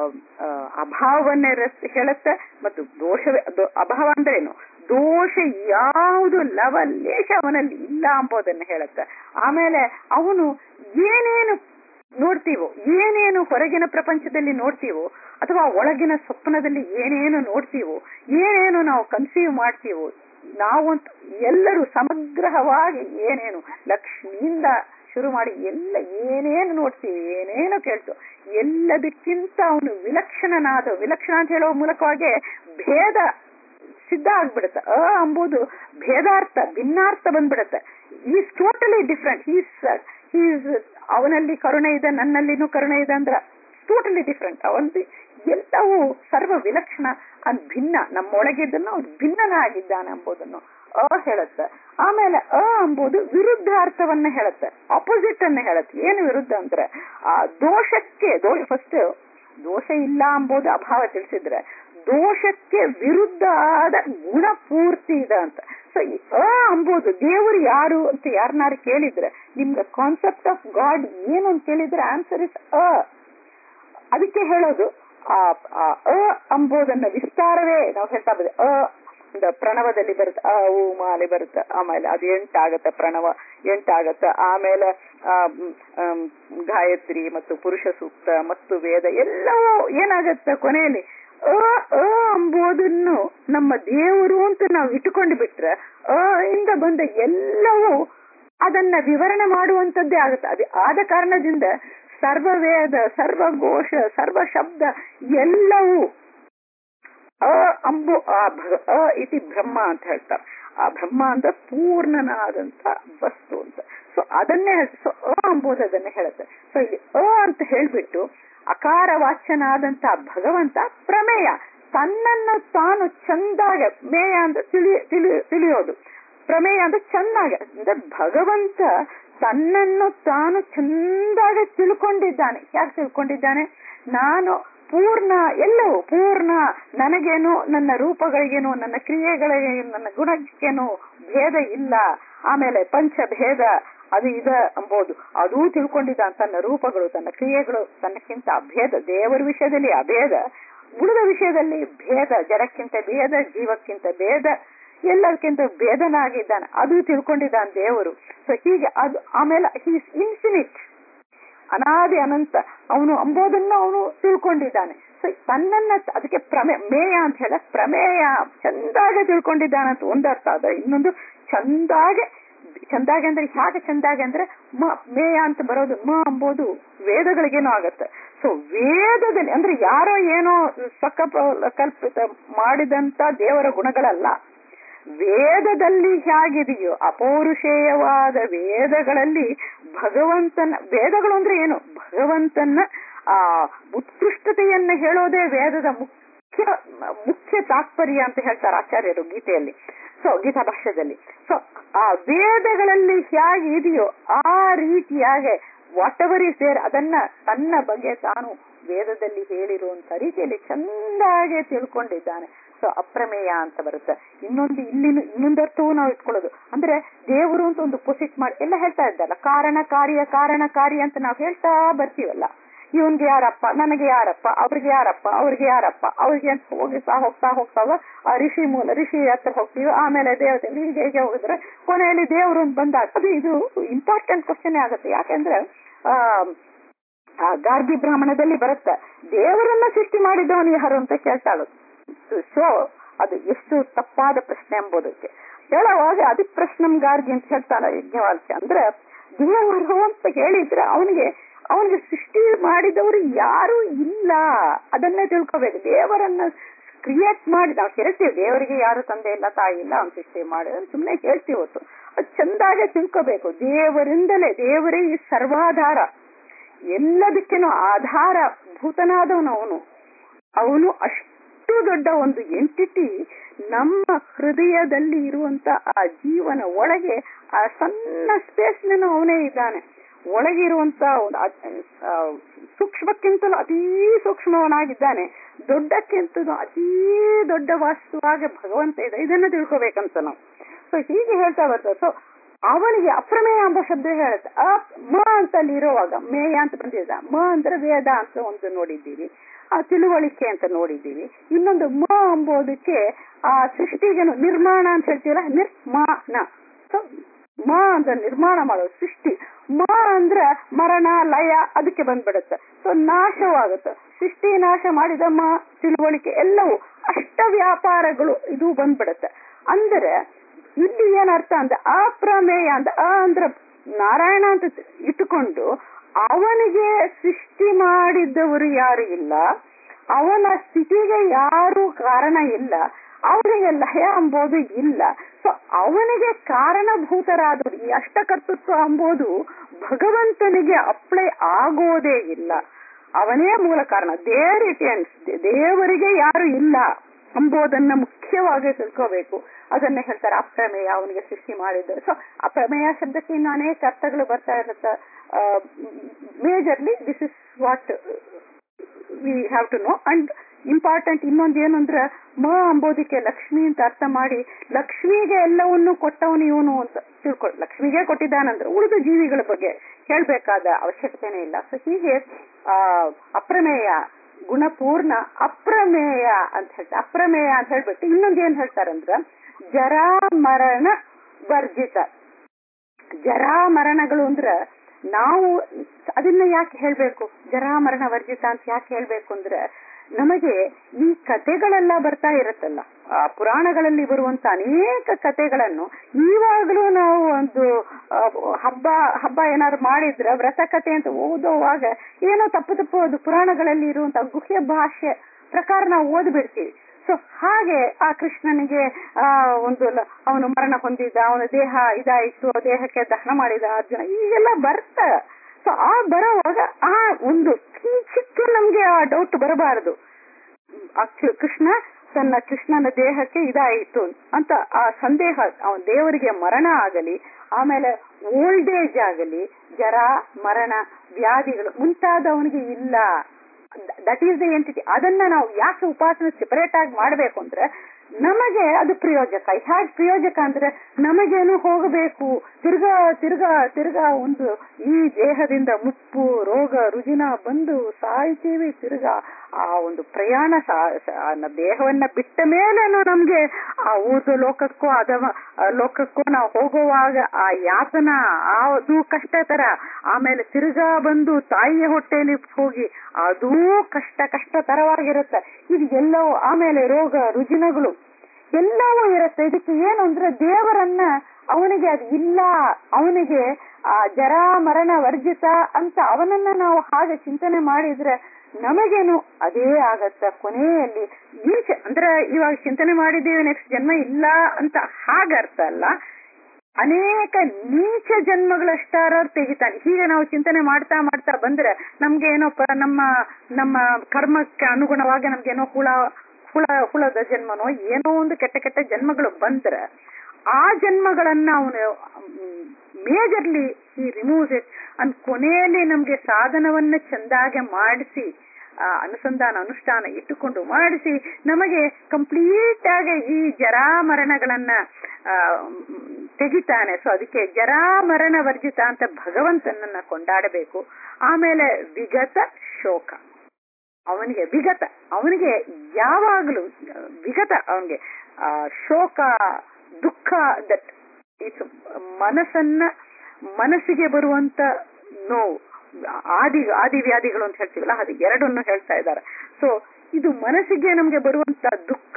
S2: ಅಭಾವವನ್ನೇ ಹೇಳುತ್ತೆ ಮತ್ತು ದೋಷವೇ ಅಭಾವ ಅಂದ್ರೆ ಏನು ದೋಷ ಯಾವುದು ಲವಲೇಶ ಅವನಲ್ಲಿ ಇಲ್ಲ ಅಂಬೋದನ್ನ ಹೇಳುತ್ತೆ ಆಮೇಲೆ ಅವನು ಏನೇನು ನೋಡ್ತೀವೋ ಏನೇನು ಹೊರಗಿನ ಪ್ರಪಂಚದಲ್ಲಿ ನೋಡ್ತೀವೋ ಅಥವಾ ಒಳಗಿನ ಸ್ವಪ್ನದಲ್ಲಿ ಏನೇನು ನೋಡ್ತೀವೋ ಏನೇನು ನಾವು ಕನ್ಸೀವ್ ಮಾಡ್ತೀವೋ ನಾವಂತೂ ಎಲ್ಲರೂ ಸಮಗ್ರವಾಗಿ ಏನೇನು ಲಕ್ಷ್ಮಿಯಿಂದ ಶುರು ಮಾಡಿ ಎಲ್ಲ ಏನೇನು ನೋಡ್ತೀವಿ ಏನೇನು ಕೇಳ್ತು ಎಲ್ಲದಕ್ಕಿಂತ ಅವನು ವಿಲಕ್ಷಣನಾದ ವಿಲಕ್ಷಣ ಅಂತ ಹೇಳುವ ಮೂಲಕವಾಗಿ ಭೇದ ಸಿದ್ಧ ಆಗ್ಬಿಡುತ್ತೆ ಅ ಅಂಬುದು ಭೇದಾರ್ಥ ಭಿನ್ನಾರ್ಥ ಬಂದ್ಬಿಡುತ್ತೆ is totally different is is ಅವನಲ್ಲಿ ಕರುಣೆ ಇದೆ ನನ್ನಲ್ಲಿನೂ ಕರುಣೆ ಇದೆ ಅಂದ್ರೆ ಟೋಟಲಿ ಡಿಫ್ರೆಂಟ್ ಅವಂದು ಎಲ್ಲವೂ ಸರ್ವ ವಿಲಕ್ಷಣ ಅದ್ ಭಿನ್ನ ನಮ್ಮೊಳಗಿದ್ದನ್ನು ಅವ್ನು ಭಿನ್ನನಾಗಿದ್ದಾನೆ ಎಂಬುದನ್ನು ಅ ಹೇಳುತ್ತೆ ಆಮೇಲೆ ಅ ಎಂಬುದು ವಿರುದ್ಧ ಅರ್ಥವನ್ನ ಹೇಳುತ್ತೆ ಆಪೋಸಿಟ್ ಅನ್ನ ಹೇಳುತ್ತೆ ಏನು ವಿರುದ್ಧ ಅಂದ್ರೆ ಆ ದೋಷಕ್ಕೆ ದೋಷ ಫಸ್ಟ್ ದೋಷ ಇಲ್ಲ ಎಂಬುದು ಅಭಾವ ತಿಳಿಸಿದ್ರೆ ದೋಷಕ್ಕೆ ವಿರುದ್ಧ ಆದ ಗುಣ ಪೂರ್ತಿ ಇದೆ ಅಂತ ಸೊ ಅ ಅಂಬೋದು ದೇವರು ಯಾರು ಅಂತ ಯಾರನ್ನಾರು ಕೇಳಿದ್ರೆ ನಿಮ್ಗೆ ಕಾನ್ಸೆಪ್ಟ್ ಆಫ್ ಗಾಡ್ ಏನು ಅಂತ ಕೇಳಿದ್ರೆ ಆನ್ಸರ್ ಇಸ್ ಅ ಅದಕ್ಕೆ ಹೇಳೋದು ಆ ಆ ಅ ಅಂಬೋದನ್ನ ವಿಸ್ತಾರವೇ ನಾವು ಹೇಳ್ತಾ ಬಂದೆ ಅ ಒಂದು ಪ್ರಣವದಲ್ಲಿ ಬರುತ್ತೆ ಆ ಉ ಮಾಲೆ ಬರುತ್ತೆ ಆಮೇಲೆ ಅದು ಎಂಟಾಗತ್ತೆ ಪ್ರಣವ ಎಂಟಾಗತ್ತೆ ಆಮೇಲೆ ಆ ಮ್, ಆಮ್, ಗಾಯತ್ರಿ ಮತ್ತು ಪುರುಷ ಸೂಕ್ತ ಮತ್ತು ವೇದ ಎಲ್ಲವೂ ಏನಾಗತ್ತೆ ಕೊನೆಯಲ್ಲಿ ಅ ಅ ಅಂಬೋದನ್ನು ನಮ್ಮ ದೇವರು ಅಂತ ನಾವು ಇಟ್ಟುಕೊಂಡು ಬಿಟ್ರೆ ಅ ಇಂದ ಬಂದ ಎಲ್ಲವೂ ಅದನ್ನ ವಿವರಣೆ ಮಾಡುವಂತದ್ದೇ ಆಗುತ್ತೆ ಅದು ಆದ ಕಾರಣದಿಂದ ಸರ್ವವೇದ ಸರ್ವಘೋಷ ಸರ್ವ ಶಬ್ದ ಎಲ್ಲವೂ ಅ ಅಂಬು ಆ ಭ ಅ ಇತಿ ಬ್ರಹ್ಮ ಅಂತ ಹೇಳ್ತಾರೆ ಆ ಬ್ರಹ್ಮ ಅಂದ್ರೆ ಪೂರ್ಣನಾದಂತ ವಸ್ತು ಅಂತ ಸೊ ಅದನ್ನೇ ಸೊ ಅ ಅಂಬುದು ಅದನ್ನೇ ಹೇಳುತ್ತೆ ಸೊ ಇಲ್ಲಿ ಅ ಅಂತ ಹೇಳ್ಬಿಟ್ಟು ಅಕಾರ ವಾಚ್ಯನಾದಂತ ಭಗವಂತ ಪ್ರಮೇಯ ತನ್ನನ್ನು ತಾನು ಚಂದಾಗ ಮೇಯ ಅಂದ್ರೆ ತಿಳಿ ತಿಳಿ ತಿಳಿಯೋದು ಪ್ರಮೇಯ ಅಂದ್ರೆ ಚೆನ್ನಾಗಿ ಅಂದ್ರೆ ಭಗವಂತ ತನ್ನನ್ನು ತಾನು ಚಂದಾಗಿ ತಿಳ್ಕೊಂಡಿದ್ದಾನೆ ಯಾಕೆ ತಿಳ್ಕೊಂಡಿದ್ದಾನೆ ನಾನು ಪೂರ್ಣ ಎಲ್ಲವೂ ಪೂರ್ಣ ನನಗೇನು ನನ್ನ ರೂಪಗಳಿಗೇನು ನನ್ನ ಕ್ರಿಯೆಗಳಿಗೇನು ನನ್ನ ಗುಣಕ್ಕೇನು ಭೇದ ಇಲ್ಲ ಆಮೇಲೆ ಪಂಚಭೇದ ಅದು ಇದ ಎಂಬುದು ಅದೂ ತಿಳ್ಕೊಂಡಿದ್ದಾನೆ ತನ್ನ ರೂಪಗಳು ತನ್ನ ಕ್ರಿಯೆಗಳು ತನ್ನಕ್ಕಿಂತ ಅಭೇದ ದೇವರ ವಿಷಯದಲ್ಲಿ ಅಭೇದ ಗುಣದ ವಿಷಯದಲ್ಲಿ ಭೇದ ಜಡಕ್ಕಿಂತ ಭೇದ ಜೀವಕ್ಕಿಂತ ಭೇದ ಎಲ್ಲದಕ್ಕಿಂತ ಭೇದನಾಗಿದ್ದಾನೆ ಅದು ತಿಳ್ಕೊಂಡಿದ್ದಾನೆ ದೇವರು ಸೊ ಹೀಗೆ ಅದು ಆಮೇಲೆ ಹೀಸ್ ಇನ್ಫಿನಿಟ್ ಅನಾದಿ ಅನಂತ ಅವನು ಅಂಬೋದನ್ನು ಅವನು ತಿಳ್ಕೊಂಡಿದ್ದಾನೆ ಸೊ ತನ್ನನ್ನ ಅದಕ್ಕೆ ಪ್ರಮೇ ಮೇಯ ಅಂತ ಹೇಳ ಪ್ರಮೇಯ ಚಂದಾಗೆ ತಿಳ್ಕೊಂಡಿದ್ದಾನೆ ಅಂತ ಒಂದರ್ಥ ಅದ ಇನ್ನೊಂದು ಚಂದಾಗೆ ಚಂದಾಗೆ ಅಂದ್ರೆ ಹೇಗೆ ಚಂದಾಗೆ ಅಂದ್ರೆ ಮ ಮೇಯ ಅಂತ ಬರೋದು ಮ ಅಂಬೋದು ವೇದಗಳಿಗೇನೋ ಆಗತ್ತೆ ಸೊ ವೇದದಲ್ಲಿ ಅಂದ್ರೆ ಯಾರೋ ಏನೋ ಸಕ ಕಲ್ಪಿತ ಮಾಡಿದಂತ ದೇವರ ಗುಣಗಳಲ್ಲ ವೇದದಲ್ಲಿ ಹೇಗಿದೆಯೋ ಅಪೌರುಷೇಯವಾದ ವೇದಗಳಲ್ಲಿ ಭಗವಂತನ ವೇದಗಳು ಅಂದ್ರೆ ಏನು ಭಗವಂತನ ಆ ಉತ್ಕೃಷ್ಟತೆಯನ್ನ ಹೇಳೋದೇ ವೇದದ ಮುಖ್ಯ ಮುಖ್ಯ ತಾತ್ಪರ್ಯ ಅಂತ ಹೇಳ್ತಾರೆ ಆಚಾರ್ಯರು ಗೀತೆಯಲ್ಲಿ ಸೊ ಗೀತಾ ಭಾಷ್ಯದಲ್ಲಿ ಸೊ ಆ ವೇದಗಳಲ್ಲಿ ಹೇಗೆ ಇದೆಯೋ ಆ ರೀತಿಯಾಗೆ ವಾಟ್ ಎವರ್ ಇಸ್ ದೇರ್ ಅದನ್ನ ತನ್ನ ಬಗ್ಗೆ ತಾನು ವೇದದಲ್ಲಿ ಹೇಳಿರುವಂತ ರೀತಿಯಲ್ಲಿ ಚಂದಾಗೆ ತಿಳ್ಕೊಂಡಿದ್ದಾನೆ ಸೊ ಅಪ್ರಮೇಯ ಅಂತ ಬರುತ್ತೆ ಇನ್ನೊಂದು ಇಲ್ಲಿನ ಇನ್ನೊಂದರ್ಥವೂ ನಾವು ಇಟ್ಕೊಳ್ಳೋದು ಅಂದ್ರೆ ದೇವರು ಅಂತ ಒಂದು ಪೊಸಿಟ್ ಮಾಡಿ ಎಲ್ಲ ಹೇಳ್ತಾ ಇದ್ದಲ್ಲ ಕಾರಣ ಕಾರ್ಯ ಕಾರಣ ಕಾರ್ಯ ಅಂತ ನಾವು ಹೇಳ್ತಾ ಬರ್ತೀವಲ್ಲ ಇವನ್ಗೆ ಯಾರಪ್ಪ ನನಗೆ ಯಾರಪ್ಪ ಅವ್ರಿಗೆ ಯಾರಪ್ಪ ಅವ್ರಿಗೆ ಯಾರಪ್ಪ ಅವ್ರಿಗೆ ಅಂತ ಹೋಗಿಸ್ತಾ ಹೋಗ್ತಾ ಹೋಗ್ತಾವ ಆ ಋಷಿ ಮೂಲ ಋಷಿ ಹತ್ರ ಹೋಗ್ತೀವಿ ಆಮೇಲೆ ದೇವತೆ ಹೀಗೆ ಹೀಗೆ ಹೋಗಿದ್ರೆ ಕೊನೆಯಲ್ಲಿ ದೇವರು ಅಂತ ಬಂದಾಗ ಅದು ಇದು ಇಂಪಾರ್ಟೆಂಟ್ ಕ್ವಶನ್ ಆಗುತ್ತೆ ಯಾಕೆಂದ್ರೆ ಆ ಆ ಗಾರ್ಗಿ ಬ್ರಾಹ್ಮಣದಲ್ಲಿ ಬರುತ್ತೆ ದೇವರನ್ನ ಸೃಷ್ಟಿ ಮಾಡಿದವನು ಯಾರು ಅಂತ ಕೇಳ್ತಾಳು ಸೊ ಅದು ಎಷ್ಟು ತಪ್ಪಾದ ಪ್ರಶ್ನೆ ಎಂಬುದಕ್ಕೆ ಹೇಳುವಾಗ ಅದಿ ಪ್ರಶ್ನಂ ಗಾರ್ಗಿ ಅಂತ ಹೇಳ್ತಾನೆ ಯಜ್ಞವಾಲ್ಕೆ ಅಂದ್ರೆ ದೇವರು ಅಂತ ಹೇಳಿದ್ರೆ ಅವನಿಗೆ ಅವನಿಗೆ ಸೃಷ್ಟಿ ಮಾಡಿದವರು ಯಾರು ಇಲ್ಲ ಅದನ್ನೇ ತಿಳ್ಕೋಬೇಕು ದೇವರನ್ನ ಕ್ರಿಯೇಟ್ ಮಾಡಿ ನಾವು ಹೇಳ್ತೀವಿ ದೇವರಿಗೆ ಯಾರು ತಂದೆ ಇಲ್ಲ ತಾಯಿ ಇಲ್ಲ ಅವ್ನು ಸೃಷ್ಟಿ ಮಾಡಿದ ಸುಮ್ಮನೆ ಹೇಳ್ತೀವಿ ಹೊತ್ತು ಅದು ಚಂದಾಗೆ ತಿಳ್ಕೋಬೇಕು ದೇವರಿಂದಲೇ ದೇವರೇ ಈ ಸರ್ವಾಧಾರ ಎಲ್ಲದಕ್ಕೇನು ಆಧಾರ ಭೂತನಾದವನು ಅವನು ಅವನು ಅಷ್ಟು ದೊಡ್ಡ ಒಂದು ಎಂಟಿಟಿ ನಮ್ಮ ಹೃದಯದಲ್ಲಿ ಇರುವಂತ ಆ ಜೀವನ ಒಳಗೆ ಆ ಸಣ್ಣ ಸ್ಪೇಸ್ನೂ ಅವನೇ ಇದ್ದಾನೆ ಒಳಗಿರುವಂತ ಒಂದು ಸೂಕ್ಷ್ಮಕ್ಕಿಂತಲೂ ಅತೀ ಸೂಕ್ಷ್ಮವನಾಗಿದ್ದಾನೆ ದೊಡ್ಡಕ್ಕಿಂತಲೂ ಅತೀ ದೊಡ್ಡ ವಾಸ್ತುವಾಗಿ ಭಗವಂತ ಇದೆ ಇದನ್ನ ತಿಳ್ಕೊಬೇಕಂತ ನಾವು ಸೊ ಹೀಗೆ ಹೇಳ್ತಾ ಬರ್ತದೆ ಸೊ ಅವನಿಗೆ ಅಪ್ರಮೇಯ ಎಂಬ ಶಬ್ದ ಹೇಳುತ್ತೆ ಅ ಮ ಅಂತ ಅಲ್ಲಿ ಇರುವಾಗ ಮೇಯ ಅಂತ ಬಂದಿದ್ದ ಮ ಅಂದ್ರೆ ವೇದ ಅಂತ ಒಂದು ನೋಡಿದ್ದೀವಿ ಆ ತಿಳುವಳಿಕೆ ಅಂತ ನೋಡಿದ್ದೀವಿ ಇನ್ನೊಂದು ಮ ಎಂಬುದಕ್ಕೆ ಆ ಸೃಷ್ಟಿಗೆ ನಿರ್ಮಾಣ ಅಂತ ಹೇಳ್ತೀವಲ್ಲ ನಿರ್ಮಾಣ ಸೊ ಮ ಅಂದ್ರೆ ನಿರ್ಮಾಣ ಮಾಡೋದು ಸೃಷ್ಟಿ ಮ ಅಂದ್ರೆ ಮರಣ ಲಯ ಅದಕ್ಕೆ ಬಂದ್ಬಿಡುತ್ತೆ ಸೊ ನಾಶವಾಗುತ್ತೆ ಸೃಷ್ಟಿ ನಾಶ ಮಾಡಿದ ಮ ತಿಳುವಳಿಕೆ ಎಲ್ಲವೂ ಅಷ್ಟ ವ್ಯಾಪಾರಗಳು ಇದು ಬಂದ್ಬಿಡುತ್ತೆ ಅಂದರೆ ಇಲ್ಲಿ ಏನರ್ಥ ಅಂದ್ರೆ ಅಪ್ರಮೇಯ ಅಂತ ಅ ಅಂದ್ರೆ ನಾರಾಯಣ ಅಂತ ಇಟ್ಟುಕೊಂಡು ಅವನಿಗೆ ಸೃಷ್ಟಿ ಮಾಡಿದ್ದವರು ಯಾರು ಇಲ್ಲ ಅವನ ಸ್ಥಿತಿಗೆ ಯಾರು ಕಾರಣ ಇಲ್ಲ ಅವನಿಗೆ ಲಯ ಎಂಬುದು ಇಲ್ಲ ಸೊ ಅವನಿಗೆ ಕಾರಣಭೂತರಾದವರು ಈ ಅಷ್ಟಕರ್ತೃತ್ವ ಎಂಬುದು ಭಗವಂತನಿಗೆ ಅಪ್ಲೈ ಆಗೋದೇ ಇಲ್ಲ ಅವನೇ ಮೂಲ ಕಾರಣ ದೇರ್ ಇಟ್ ಎಂಡ್ಸ್ ದೇವರಿಗೆ ಯಾರು ಇಲ್ಲ ಎಂಬುದನ್ನ ಮುಖ್ಯವಾಗಿ ತಿಳ್ಕೋಬೇಕು ಅದನ್ನ ಹೇಳ್ತಾರೆ ಅಪ್ರಮೇಯ ಅವನಿಗೆ ಸೃಷ್ಟಿ ಮಾಡಿದ್ದು ಸೊ ಅಪ್ರಮೇಯ ಶಬ್ದಕ್ಕೆ ಇನ್ನು ಅನೇಕ ಅರ್ಥಗಳು ಬರ್ತಾ ಇರುತ್ತೆ majorly this is what we have to know and important ಇನ್ನೊಂದು ಏನು ಅಂದ್ರೆ ಮ ಅಂಬೋದಕ್ಕೆ ಲಕ್ಷ್ಮಿ ಅಂತ ಅರ್ಥ ಮಾಡಿ ಲಕ್ಷ್ಮಿಗೆ ಎಲ್ಲವನ್ನು ಕೊಟ್ಟವನು ಇವನು ಅಂತ ತಿಳ್ಕೊಳ್ಳಿ ಲಕ್ಷ್ಮಿಗೆ ಕೊಟ್ಟಿದ್ದಾನಂದ್ರೆ ಉಳಿದ ಜೀವಿಗಳ ಬಗ್ಗೆ ಹೇಳ್ಬೇಕಾದ ಅವಶ್ಯಕತೆನೇ ಇಲ್ಲ ಸೊ ಹೀಗೆ ಆ ಅಪ್ರಮೇಯ ಗುಣಪೂರ್ಣ ಅಪ್ರಮೇಯ ಅಂತ ಹೇಳ್ತಾರೆ ಅಪ್ರಮೇಯ ಅಂತ ಹೇಳ್ಬಿಟ್ಟು ಇನ್ನೊಂದು ಏನ್ ಹೇಳ್ತಾರಂದ್ರ ಜರಾ ಮರಣ ವರ್ಜಿತ ಜರಾ ಮರಣಗಳು ಅಂದ್ರ ನಾವು ಅದನ್ನ ಯಾಕೆ ಹೇಳ್ಬೇಕು ಜರಾ ಮರಣ ವರ್ಜಿತ ಅಂತ ಯಾಕೆ ಹೇಳ್ಬೇಕು ಅಂದ್ರೆ ನಮಗೆ ಈ ಕತೆಗಳೆಲ್ಲ ಬರ್ತಾ ಇರುತ್ತಲ್ಲ ಆ ಪುರಾಣಗಳಲ್ಲಿ ಬರುವಂತ ಅನೇಕ ಕತೆಗಳನ್ನು ಈವಾಗಲೂ ನಾವು ಒಂದು ಆ, ಹಬ್ಬ ಹಬ್ಬ ಏನಾದ್ರು ಮಾಡಿದ್ರೆ ವ್ರತ ಕತೆ ಅಂತ ಓದುವಾಗ ಏನೋ ತಪ್ಪು ತಪ್ಪು ಅದು ಪುರಾಣಗಳಲ್ಲಿ ಇರುವಂತ ಗುಹ್ಯ ಭಾಷೆ ಪ್ರಕಾರ ನಾವು ಓದ್ಬಿಡ್ತೀವಿ ಸೊ ಹಾಗೆ ಆ ಕೃಷ್ಣನಿಗೆ ಆ ಒಂದು ಲ- ಅವನು ಮರಣ ಹೊಂದಿದ್ದ ಅವನ ದೇಹ ಇದಾಯಿತು ದೇಹಕ್ಕೆ ದಹನ ಮಾಡಿದ ಅರ್ಜುನ ಈಗೆಲ್ಲ ಬರ್ತ ಸೊ ಆ ಬರೋವಾಗ ಆ ಒಂದು ಕಿಂಚಿತ್ತು ನಮ್ಗೆ ಆ ಡೌಟ್ ಬರಬಾರದು ಆ ಕೃ- ಕೃಷ್ಣ ತನ್ನ ಕೃಷ್ಣನ ದೇಹಕ್ಕೆ ಇದಾಯಿತು ಅಂತ ಆ ಸಂದೇಹ ಅವನ ದೇವರಿಗೆ ಮರಣ ಆಗಲಿ ಆಮೇಲೆ ಓಲ್ಡ್ ಏಜ್ ಆಗಲಿ ಜರ ಮರಣ ವ್ಯಾಧಿಗಳು ಮುಂತಾದವನಿಗೆ ಇಲ್ಲ ದಟ್ ಈಸ್ ದ ಎಂಟಿಟಿ ಅದನ್ನ ನಾವು ಯಾಕೆ ಉಪಾಸನೆ ಸೆಪರೇಟ್ ಆಗಿ ಮಾಡಬೇಕು ಅಂದ್ರೆ ನಮಗೆ ಅದು ಪ್ರಯೋಜಕ ಹ್ಯಾಕ್ ಪ್ರಯೋಜಕ ಅಂದ್ರೆ ನಮಗೇನು ಹೋಗಬೇಕು ತಿರ್ಗಾ ತಿರ್ಗಾ ತಿರ್ಗಾ ಒಂದು ಈ ದೇಹದಿಂದ ಮುಪ್ಪು ರೋಗ ರುಜಿನ ಬಂದು ಸಾಯ್ತೀವಿ ತಿರ್ಗಾ ಆ ಒಂದು ಪ್ರಯಾಣ ಸಾ- ಸಾ- ನ- ದೇಹವನ್ನ ಬಿಟ್ಟ ಮೇಲೇನು ನಮ್ಗೆ ಆ ಊರ್ದು ಲೋಕಕ್ಕೋ ಅಥವಾ ಆ ಲೋಕಕ್ಕೋ ನಾವು ಹೋಗುವಾಗ ಆ ಯಾತನ ಆ ಅದು ಕಷ್ಟತರ ಆಮೇಲೆ ತಿರ್ಗಾ ಬಂದು ತಾಯಿಯ ಹೊಟ್ಟೆಯಲ್ಲಿ ಹೋಗಿ ಅದೂ ಕಷ್ಟ ಕಷ್ಟತರವಾಗಿರುತ್ತೆ ಇದು ಎಲ್ಲವೂ ಆಮೇಲೆ ರೋಗ ರುಜಿನಗಳು ಎಲ್ಲವೂ ಇರುತ್ತೆ ಇದಕ್ಕೆ ಏನು ಅಂದ್ರೆ ದೇವರನ್ನ ಅವನಿಗೆ ಅದು ಇಲ್ಲ ಅವನಿಗೆ ಆ ಜರ ಮರಣ ವರ್ಜಿತ ಅಂತ ಅವನನ್ನ ನಾವು ಹಾಗೆ ಚಿಂತನೆ ಮಾಡಿದ್ರೆ ನಮಗೇನು ಅದೇ ಆಗತ್ತ ಕೊನೆಯಲ್ಲಿ ನೀಚ ಅಂದ್ರೆ ಇವಾಗ ಚಿಂತನೆ ಮಾಡಿದ್ದೀವಿ ನೆಕ್ಸ್ಟ್ ಜನ್ಮ ಇಲ್ಲ ಅಂತ ಹಾಗರ್ಥ ಅಲ್ಲ ಅನೇಕ ನೀಚ ಜನ್ಮಗಳಷ್ಟಾರ ತೆಗಿತಾನೆ ಹೀಗೆ ನಾವು ಚಿಂತನೆ ಮಾಡ್ತಾ ಮಾಡ್ತಾ ಬಂದ್ರೆ ನಮ್ಗೆ ಏನೋ ಪ- ನಮ್ಮ ನಮ್ಮ ಕರ್ಮಕ್ಕೆ ಅನುಗುಣವಾಗಿ ನಮ್ಗೇನೋ ಹುಳ ಹುಳ ಹುಳದ ಜನ್ಮನೋ ಏನೋ ಒಂದು ಕೆಟ್ಟ ಕೆಟ್ಟ ಜನ್ಮಗಳು ಬಂದ್ರೆ ಆ ಜನ್ಮಗಳನ್ನ ಅವನು ಮೇಜರ್ಲಿ ಈ ರಿಮೂವ್ಸ್ ಇಟ್ ಅಂದ್ ಕೊನೆಯಲ್ಲಿ ನಮ್ಗೆ ಸಾಧನವನ್ನ ಚಂದಾಗೆ ಮಾಡಿಸಿ ಆ ಅನುಸಂಧಾನ ಅನುಷ್ಠಾನ ಇಟ್ಟುಕೊಂಡು ಮಾಡಿಸಿ ನಮಗೆ ಕಂಪ್ಲೀಟ್ ಆಗಿ ಈ ಜರಾ ಮರಣಗಳನ್ನ ಆ, ಮ್, ತೆಗಿತಾನೆ ಸೊ ಅದಕ್ಕೆ ಜರಾ ಮರಣ ವರ್ಜಿತ ಅಂತ ಭಗವಂತನನ್ನ ಕೊಂಡಾಡಬೇಕು ಆಮೇಲೆ ವಿಗತ ಶೋಕ ಅವನಿಗೆ ವಿಗತ ಅವನಿಗೆ ಯಾವಾಗಲೂ ವಿಗತ ಅವನಿಗೆ ಆ ಶೋಕ ದುಃಖ ದಟ್ ಇಟ್ಸ್ ಮನಸ್ಸನ್ನ ಮನಸ್ಸಿಗೆ ಬರುವಂತ ನೋವು ಆದಿ ಆದಿ ವ್ಯಾಧಿಗಳು ಅಂತ ಹೇಳ್ತೀವಲ್ಲ ಅದು ಎರಡನ್ನು ಹೇಳ್ತಾ ಇದ್ದಾರೆ ಸೊ ಇದು ಮನಸ್ಸಿಗೆ ನಮ್ಗೆ ಬರುವಂತ ದುಃಖ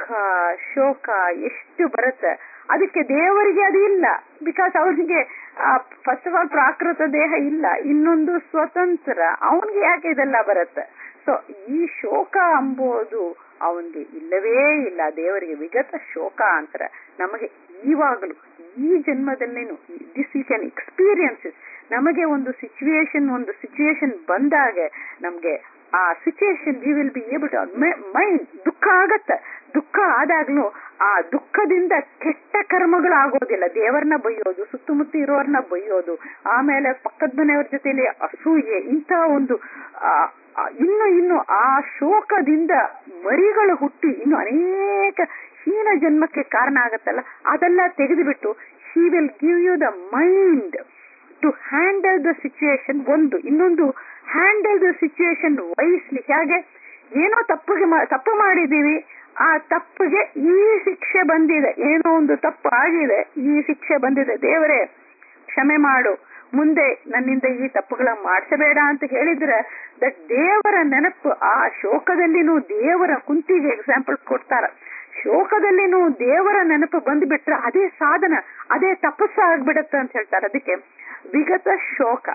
S2: ಶೋಕ ಎಷ್ಟು ಬರುತ್ತೆ ಅದಕ್ಕೆ ದೇವರಿಗೆ ಅದು ಇಲ್ಲ ಬಿಕಾಸ್ ಅವನಿಗೆ ಫಸ್ಟ್ ಆಫ್ ಆಲ್ ಪ್ರಾಕೃತ ದೇಹ ಇಲ್ಲ ಇನ್ನೊಂದು ಸ್ವತಂತ್ರ ಅವನಿಗೆ ಯಾಕೆ ಇದೆಲ್ಲ ಬರುತ್ತೆ ಸೊ ಈ ಶೋಕ ಅಂಬೋದು ಅವನಿಗೆ ಇಲ್ಲವೇ ಇಲ್ಲ ದೇವರಿಗೆ ವಿಗತ ಶೋಕ ಅಂತಾರೆ ನಮಗೆ ಈವಾಗಲೂ ಈ ಜನ್ಮದಲ್ಲೇನು ದಿಸ್ ಯು ಕ್ಯಾನ್ ಎಕ್ಸ್ಪೀರಿಯನ್ಸಸ್ ನಮಗೆ ಒಂದು ಸಿಚುವೇಶನ್ ಒಂದು ಸಿಚುವೇಶನ್ ಬಂದಾಗ ನಮ್ಗೆ ಆ situation we will be able to mind ದುಃಖ ಆಗತ್ತೆ ದುಃಖ ಆದಾಗ್ಲೂ ಆ ದುಃಖದಿಂದ ಕೆಟ್ಟ ಕರ್ಮಗಳು ಆಗೋದಿಲ್ಲ ದೇವರನ್ನ ಬೈಯೋದು ಸುತ್ತಮುತ್ತ ಇರೋರ್ನ ಬೈಯೋದು ಆಮೇಲೆ ಪಕ್ಕದ ಮನೆಯವ್ರ ಜೊತೆಲಿ ಅಸೂಯೆ ಇಂಥ ಒಂದು ಆ, ಆ, ಇನ್ನು ಇನ್ನು ಆ ಶೋಕದಿಂದ ಮರಿಗಳು ಹುಟ್ಟಿ ಇನ್ನು ಅನೇಕ ಹೀನ ಜನ್ಮಕ್ಕೆ ಕಾರಣ ಆಗತ್ತಲ್ಲ ಅದೆಲ್ಲ ತೆಗೆದುಬಿಟ್ಟು she will give you the mind to handle the situation ಒಂದು ಇನ್ನೊಂದು ಹ್ಯಾಂಡಲ್ ದ ಸಿಚುವೇಶನ್ ವೈಸ್ಲಿ ಹೇಗೆ ಏನೋ ತಪ್ಪಿಗೆ ಮಾ- ತಪ್ಪು ಮಾಡಿದೀವಿ ಆ ತಪ್ಪಿಗೆ ಈ ಶಿಕ್ಷೆ ಬಂದಿದೆ ಏನೋ ಒಂದು ತಪ್ಪು ಆಗಿದೆ ಈ ಶಿಕ್ಷೆ ಬಂದಿದೆ ದೇವರೇ ಕ್ಷಮೆ ಮಾಡು ಮುಂದೆ ನನ್ನಿಂದ ಈ ತಪ್ಪುಗಳ ಮಾಡಿಸಬೇಡ ಅಂತ ಹೇಳಿದ್ರೆ ದಟ್ ದೇವರ ನೆನಪು ಆ ಶೋಕದಲ್ಲಿನೂ ದೇವರ ಕುಂತಿಗೆ ಎಕ್ಸಾಂಪಲ್ ಕೊಡ್ತಾರ ಶೋಕದಲ್ಲಿನೂ ದೇವರ ನೆನಪು ಬಂದ್ಬಿಟ್ರೆ ಅದೇ ಸಾಧನ ಅದೇ ತಪಸ್ಸ ಆಗ್ಬಿಡತ್ತೆ ಅಂತ ಹೇಳ್ತಾರೆ ಅದಕ್ಕೆ ವಿಗತ ಶೋಕ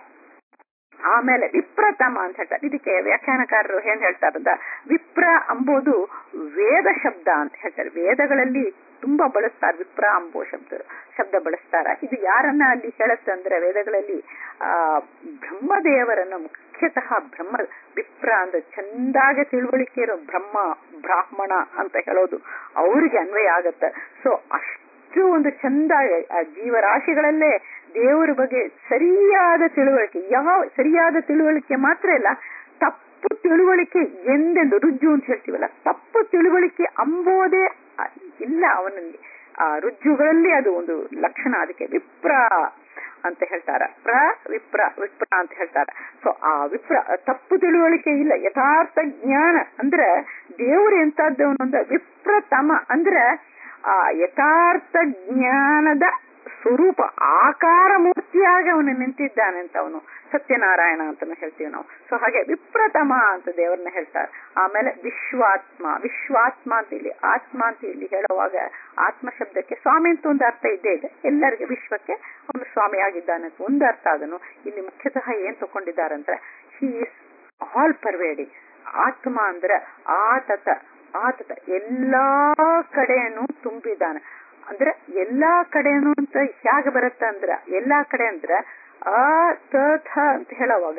S2: ಆಮೇಲೆ ವಿಪ್ರತಮ ಅಂತ ಹೇಳ್ತಾರೆ ಇದಕ್ಕೆ ವ್ಯಾಖ್ಯಾನಕಾರರು ಏನ್ ಹೇಳ್ತಾರಂತ ವಿಪ್ರ ಅಂಬೋದು ವೇದ ಶಬ್ದ ಅಂತ ಹೇಳ್ತಾರೆ ವೇದಗಳಲ್ಲಿ ತುಂಬಾ ಬಳಸ್ತಾರೆ ವಿಪ್ರ ಅಂಬೋ ಶಬ್ದ ಶಬ್ದ ಬಳಸ್ತಾರ ಇದು ಯಾರನ್ನ ಅಲ್ಲಿ ಹೇಳುತ್ತಂದ್ರೆ ವೇದಗಳಲ್ಲಿ ಆ ಬ್ರಹ್ಮದೇವರನ್ನ ಮುಖ್ಯತಃ ಬ್ರಹ್ಮ ವಿಪ್ರ ಅಂದ್ರೆ ಚಂದಾಗೆ ತಿಳುವಳಿಕೆ ಇರೋ ಬ್ರಹ್ಮ ಬ್ರಾಹ್ಮಣ ಅಂತ ಹೇಳೋದು ಅವ್ರಿಗೆ ಅನ್ವಯ ಆಗತ್ತೆ ಸೊ ಅಷ್ಟು ಒಂದು ಚಂದ ಆ ಜೀವರಾಶಿಗಳಲ್ಲೇ ದೇವರ ಬಗ್ಗೆ ಸರಿಯಾದ ತಿಳುವಳಿಕೆ ಯಾವ ಸರಿಯಾದ ತಿಳುವಳಿಕೆ ಮಾತ್ರ ಇಲ್ಲ ತಪ್ಪು ತಿಳುವಳಿಕೆ ಎಂದೆಂದು ರುಜು ಅಂತ ಹೇಳ್ತೀವಲ್ಲ ತಪ್ಪು ತಿಳುವಳಿಕೆ ಅಂಬೋದೇ ಆ, ಇಲ್ಲ ಅವನಲ್ಲಿ ಆ ರುಜ್ಜುಗಳಲ್ಲಿ ಅದು ಒಂದು ಲಕ್ಷಣ ಅದಕ್ಕೆ ವಿಪ್ರ ಅಂತ ಹೇಳ್ತಾರ ಪ್ರ ವಿಪ್ರ ವಿಪ್ರ ಅಂತ ಹೇಳ್ತಾರ ಸೊ ಆ ವಿಪ್ರ ತಪ್ಪು ತಿಳುವಳಿಕೆ ಇಲ್ಲ ಯಥಾರ್ಥ ಜ್ಞಾನ ಅಂದ್ರೆ ದೇವರು ಎಂತದ್ದು ಅಂದ್ರೆ ವಿಪ್ರತಮ ಅಂದ್ರೆ ಆ ಯಥಾರ್ಥ ಜ್ಞಾನದ ಸ್ವರೂಪ ಆಕಾರ ಮೂರ್ತಿಯಾಗಿ ಅವನು ನಿಂತಿದ್ದಾನೆ ಅಂತ ಅವನು ಸತ್ಯನಾರಾಯಣ ಅಂತ ಹೇಳ್ತೀವಿ ನಾವು ಸೊ ಹಾಗೆ ವಿಪ್ರತಮ ಅಂತ ದೇವರನ್ನ ಹೇಳ್ತಾರೆ ಆಮೇಲೆ ವಿಶ್ವಾತ್ಮ ವಿಶ್ವಾತ್ಮ ಅಂತ ಇಲ್ಲಿ ಆತ್ಮ ಅಂತ ಇಲ್ಲಿ ಹೇಳುವಾಗ ಆತ್ಮ ಶಬ್ದಕ್ಕೆ ಸ್ವಾಮಿ ಅಂತ ಒಂದು ಅರ್ಥ ಇದ್ದೇ ಇದೆ ಎಲ್ಲರಿಗೆ ವಿಶ್ವಕ್ಕೆ ಅವನು ಸ್ವಾಮಿ ಆಗಿದ್ದಾನೆ ಅಂತ ಒಂದು ಅರ್ಥ ಅದನ್ನು ಇಲ್ಲಿ ಮುಖ್ಯತಃ ಏನ್ ತಗೊಂಡಿದ್ದಾರಂದ್ರೆ ಹಿ ಇಸ್ ಆಲ್ ಪರ್ವೇಡಿಂಗ್ ಆತ್ಮ ಅಂದ್ರೆ ಆತತ ಆತತ ಎಲ್ಲಾ ಕಡೆಯನ್ನು ತುಂಬಿದ್ದಾನೆ ಅಂದ್ರೆ ಎಲ್ಲಾ ಕಡೆನು ಅಂತ ಹೇಗೆ ಬರುತ್ತೆ ಅಂದ್ರ ಎಲ್ಲಾ ಕಡೆ ಅಂದ್ರ ಆ ತ ಥ ಅಂತ ಹೇಳುವಾಗ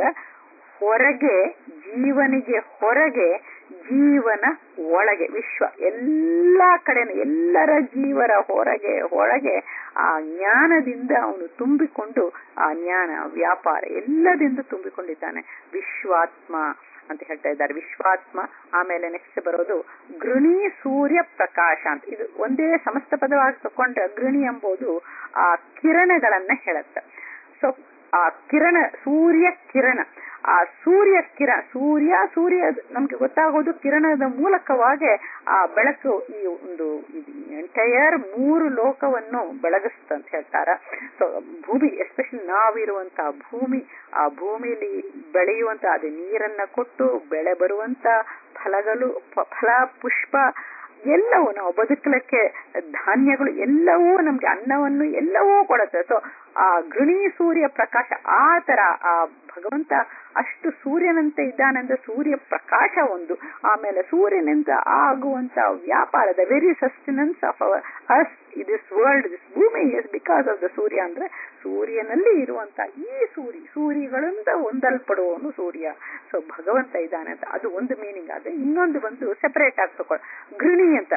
S2: ಹೊರಗೆ ಜೀವನಿಗೆ ಹೊರಗೆ ಜೀವನ ಒಳಗೆ ವಿಶ್ವ ಎಲ್ಲಾ ಕಡೆನು ಎಲ್ಲರ ಜೀವರ ಹೊರಗೆ ಒಳಗೆ ಆ ಜ್ಞಾನದಿಂದ ಅವನು ತುಂಬಿಕೊಂಡು ಆ ಜ್ಞಾನ ವ್ಯಾಪಾರ ಎಲ್ಲದಿಂದ ತುಂಬಿಕೊಂಡಿದ್ದಾನೆ ವಿಶ್ವಾತ್ಮ ಅಂತ ಹೇಳ್ತಾ ಇದ್ದಾರೆ ವಿಶ್ವಾತ್ಮ ಆಮೇಲೆ ನೆಕ್ಸ್ಟ್ ಬರೋದು ಗೃಣಿ ಸೂರ್ಯ ಪ್ರಕಾಶ ಅಂತ ಇದು ಒಂದೇ ಸಮಸ್ತ ಪದವಾಗಿ ತಕೊಂಡ್ರೆ ಗೃಣಿ ಎಂಬುದು ಆ ಕಿರಣಗಳನ್ನ ಹೇಳುತ್ತೆ ಸೊ ಆ ಕಿರಣ ಸೂರ್ಯ ಕಿರಣ ಆ ಸೂರ್ಯ ಕಿರಣ ಸೂರ್ಯ ಸೂರ್ಯ ನಮ್ಗೆ ಗೊತ್ತಾಗೋದು ಕಿರಣದ ಮೂಲಕವಾಗಿ ಆ ಬೆಳಕು ಈ ಒಂದು ಎಂಟೈರ್ ಮೂರು ಲೋಕವನ್ನು ಬೆಳಗಿಸ್ತ ಅಂತ ಹೇಳ್ತಾರ ಸೊ ಭೂಮಿ ಎಸ್ಪೆಷಲಿ ನಾವಿರುವಂತ ಭೂಮಿ ಆ ಭೂಮಿಲಿ ಬೆಳೆಯುವಂತ ಅದು ನೀರನ್ನ ಕೊಟ್ಟು ಬೆಳೆ ಬರುವಂತ ಫಲಗಳು ಫ- ಫಲ ಪುಷ್ಪ ಎಲ್ಲವೂ ನಾವು ಬದುಕಲಿಕ್ಕೆ ಧಾನ್ಯಗಳು ಎಲ್ಲವೂ ನಮ್ಗೆ ಅನ್ನವನ್ನು ಎಲ್ಲವೂ ಕೊಡುತ್ತೆ ಸೊ ಆ ಗೃಣಿ ಸೂರ್ಯ ಪ್ರಕಾಶ ಆ ತರ ಆ ಭಗವಂತ ಅಷ್ಟು ಸೂರ್ಯನಂತೆ ಇದ್ದಾನಂದ್ರೆ ಸೂರ್ಯ ಪ್ರಕಾಶ ಒಂದು ಆಮೇಲೆ ಸೂರ್ಯನಿಂದ ಆಗುವಂತ ವ್ಯಾಪಾರದ very sustenance of our us this world this ಭೂಮಿ ಇಸ್ ಬಿಕಾಸ್ ಆಫ್ ದ ಸೂರ್ಯ ಅಂದ್ರೆ ಸೂರ್ಯನಲ್ಲಿ ಇರುವಂತ ಈ ಸೂರ್ಯ ಸೂರ್ಯಗಳಿಂದ ಹೊಂದಲ್ಪಡುವವನು ಸೂರ್ಯ ಸೊ ಭಗವಂತ ಇದ್ದಾನೆ ಅಂತ ಅದು ಒಂದು ಮೀನಿಂಗ್ ಆದ್ರೆ ಇನ್ನೊಂದು ಬಂದು ಸೆಪರೇಟ್ ಆಗಿ ತಕೊಳ್ಳಿ ಗೃಣಿ ಅಂತ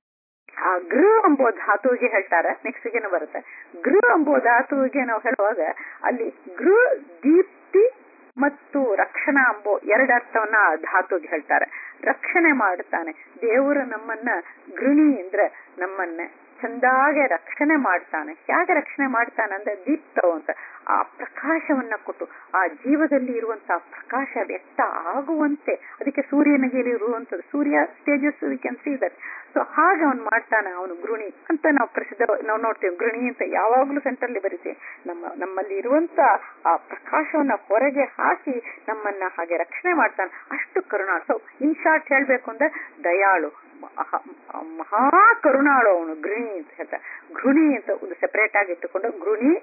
S2: ಆ ಗೃಹ ಎಂಬೋ ಧಾತುವಿಗೆ ಹೇಳ್ತಾರೆ ನೆಕ್ಸ್ಟ್ ಗೆನ ಬರುತ್ತೆ ಗೃಹ ಎಂಬೋ ಧಾತುವಿಗೆ ನಾವು ಹೇಳುವಾಗ ಅಲ್ಲಿ ಗೃಹ ದೀಪ್ತಿ ಮತ್ತು ರಕ್ಷಣಾ ಎಂಬೋ ಎರಡು ಅರ್ಥವನ್ನ ಆ ಧಾತುಗೆ ಹೇಳ್ತಾರೆ ರಕ್ಷಣೆ ಮಾಡುತ್ತಾನೆ ದೇವರು ನಮ್ಮನ್ನ ಗೃಣಿ ಅಂದ್ರೆ ನಮ್ಮನ್ನ ಚಂದಾಗೆ ರಕ್ಷಣೆ ಮಾಡ್ತಾನೆ ಹೇಗೆ ರಕ್ಷಣೆ ಮಾಡ್ತಾನೆ ಅಂದ್ರೆ ದೀಪ್ತವು ಅಂತ ಆ ಪ್ರಕಾಶವನ್ನ ಕೊಟ್ಟು ಆ ಜೀವದಲ್ಲಿ ಇರುವಂತಹ ಪ್ರಕಾಶ ವ್ಯಕ್ತ ಆಗುವಂತೆ ಅದಕ್ಕೆ ಸೂರ್ಯನಿಗೆ ಇರುವಂತದ್ದು ಸೂರ್ಯ stages we can see that so ಹಾಗೆ ಅವನು ಮಾಡ್ತಾನೆ ಅವನು ಗೃಣಿ ಅಂತ ನಾವು ಪ್ರಸಿದ್ಧ ನಾವು ನೋಡ್ತೇವೆ ಗೃಣಿ ಅಂತ ಯಾವಾಗ್ಲೂ ಸೆಂಟ್ರಲ್ಲಿ ಬರೀತೇವೆ ನಮ್ಮ ನಮ್ಮಲ್ಲಿ ಇರುವಂತ ಆ ಪ್ರಕಾಶವನ್ನ ಹೊರಗೆ ಹಾಕಿ ನಮ್ಮನ್ನ ಹಾಗೆ ರಕ್ಷಣೆ ಮಾಡ್ತಾನೆ ಅಷ್ಟು ಕರುಣಾ ಸೊ ಇನ್ ಶಾರ್ಟ್ ಹೇಳ್ಬೇಕು ಅಂದ್ರೆ ದಯಾಳು ಮಹಾ- ಮಹಾ ಕರುಣಾಳು ಅವನು ಗೃಣಿ ಅಂತ ಹೇಳ್ತಾರೆ ಗೃಣಿ ಅಂತ ಒಂದು ಸೆಪರೇಟ್ ಆಗಿ ಇಟ್ಟುಕೊಂಡು ಗೃಣಿ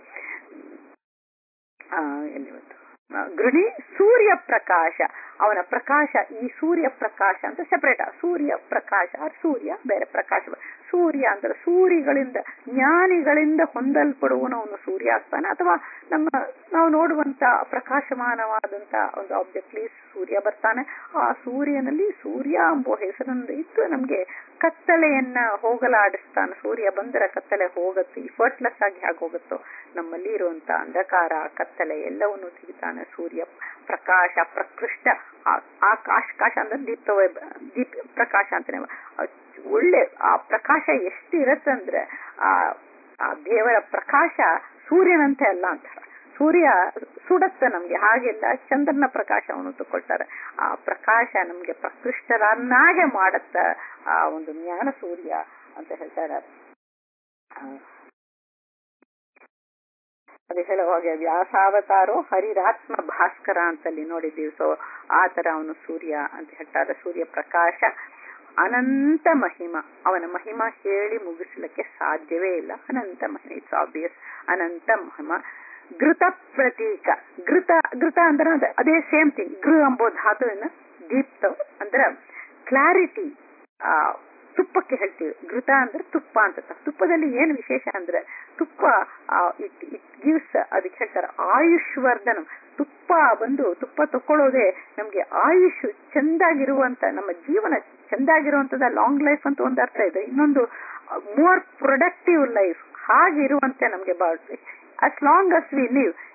S2: ಆ, ಎಲ್ಲಿ ಬಂತು? ಆ, ಗೃಣಿ ಸೂರ್ಯ ಪ್ರಕಾಶ ಅವನ ಪ್ರಕಾಶ ಈ ಸೂರ್ಯ ಪ್ರಕಾಶ ಅಂತ ಸೆಪರೇಟ್ ಸೂರ್ಯ ಪ್ರಕಾಶ ಆ ಸೂರ್ಯ ಬೇರೆ ಪ್ರಕಾಶ ಸೂರ್ಯ ಅಂದ್ರೆ ಸೂರ್ಯಗಳಿಂದ ಜ್ಞಾನಿಗಳಿಂದ ಹೊಂದಲ್ಪಡುವನು ಅವನು ಸೂರ್ಯ ಆಗ್ತಾನೆ ಅಥವಾ ನಮ್ಮ ನಾವು ನೋಡುವಂತ ಪ್ರಕಾಶಮಾನವಾದಂತ ಒಂದು ಆಬ್ಜೆಕ್ಟ್ಲಿ ಸೂರ್ಯ ಬರ್ತಾನೆ ಆ ಸೂರ್ಯನಲ್ಲಿ ಸೂರ್ಯ ಎಂಬ ಹೆಸರಿಂದ ಇದ್ದು ನಮ್ಗೆ ಕತ್ತಲೆಯನ್ನ ಹೋಗಲಾಡಿಸ್ತಾನೆ ಸೂರ್ಯ ಬಂದರೆ ಕತ್ತಲೆ ಹೋಗುತ್ತೆ ಇಫರ್ಟ್ಲೆಸ್ ಆಗಿ ಹೇಗೆ ಹೋಗುತ್ತೋ ನಮ್ಮಲ್ಲಿ ಇರುವಂತ ಅಂಧಕಾರ ಕತ್ತಲೆ ಎಲ್ಲವನ್ನು ತೆಗಿತಾನೆ ಸೂರ್ಯ ಪ್ರಕಾಶ ಪ್ರಕೃಷ್ಟ ಆ- ಆಕಾಶ ಕಾಶ ಅಂದ್ರೆ ದೀಪ ದೀಪ ಪ್ರಕಾಶ ಅಂತಾನೆ ಆ ಒಳ್ಳೆ ಆ ಪ್ರಕಾಶ ಎಷ್ಟು ಇರತ್ತಂದ್ರೆ ಆ ಆ ದೇವರ ಪ್ರಕಾಶ ಸೂರ್ಯನಂತೆ ಅಲ್ಲ ಅಂತಾರೆ ಸೂರ್ಯ ಸುಡತ್ತೆ ನಮ್ಗೆ ಹಾಗೆಲ್ಲ ಚಂದ್ರನ ಪ್ರಕಾಶವನ್ನು ತಗೊಳ್ತಾರೆ ಆ ಪ್ರಕಾಶ ನಮ್ಗೆ ಪ್ರಕೃಷ್ಟರನ್ನಾಗೆ ಮಾಡತ್ತ ಆ ಒಂದು ಜ್ಞಾನ ಸೂರ್ಯ ಅಂತ ಹೇಳ್ತಾರೆ ಆ, ಅದು ಹೇಳುವಾಗ ವ್ಯಾಸಾವತಾರೋ ಹರಿರಾತ್ಮ ಭಾಸ್ಕರ ಅಂತಲ್ಲಿ ನೋಡಿದ್ದೀವಿ ಸೊ ಆ ತರ ಅವನು ಸೂರ್ಯ ಅಂತ ಹೇಳ್ತಾರೆ ಸೂರ್ಯ ಪ್ರಕಾಶ ಅನಂತ ಮಹಿಮ ಅವನ ಮಹಿಮ ಹೇಳಿ ಮುಗಿಸ್ಲಿಕ್ಕೆ ಸಾಧ್ಯವೇ ಇಲ್ಲ ಅನಂತ ಮಹಿಮ ಇಟ್ಸ್ ಆಬ್ವಿಯಸ್ ಅನಂತ ಮಹಿಮ ಘೃತ ಪ್ರತೀಕ ಘೃತ ಘೃತ ಅಂದ್ರೆ ಅದೇ- ಅದೇ ಸೇಮ್ ಥಿಂಗ್ ಗೃಹ ಎಂಬೋ ಧಾತುವಿನ ದೀಪ್ತ ಅಂದ್ರೆ ಕ್ಲಾರಿಟಿ ಆ ತುಪ್ಪಕ್ಕೆ ಹೇಳ್ತೀವಿ ಘೃತ ಅಂದ್ರೆ ತುಪ್ಪ ಅಂತ ತುಪ್ಪದಲ್ಲಿ ಏನು ವಿಶೇಷ ಅಂದ್ರೆ ತುಪ್ಪ ಇಟ್ ಇಟ್ ಗಿವ್ಸ್ ಅದಕ್ಕೆ ಹೇಳ್ತಾರೆ ಆಯುಷ್ವರ್ಧನ ತುಪ್ಪ ಬಂದು ತುಪ್ಪ ತಕೊಳ್ಳೋದೇ ನಮ್ಗೆ ಆಯುಷ್ ಚಂದಾಗಿರುವಂತ ನಮ್ಮ ಜೀವನ ಚಂದಾಗಿರುವಂತದ ಲಾಂಗ್ ಲೈಫ್ ಅಂತ ಒಂದು ಅರ್ಥ ಇದೆ ಇನ್ನೊಂದು ಮೋರ್ ಪ್ರೊಡಕ್ಟಿವ್ ಲೈಫ್ ಹಾಗಿರುವಂತೆ ನಮ್ಗೆ ಬಾಳ್ತೀವಿ as long as we live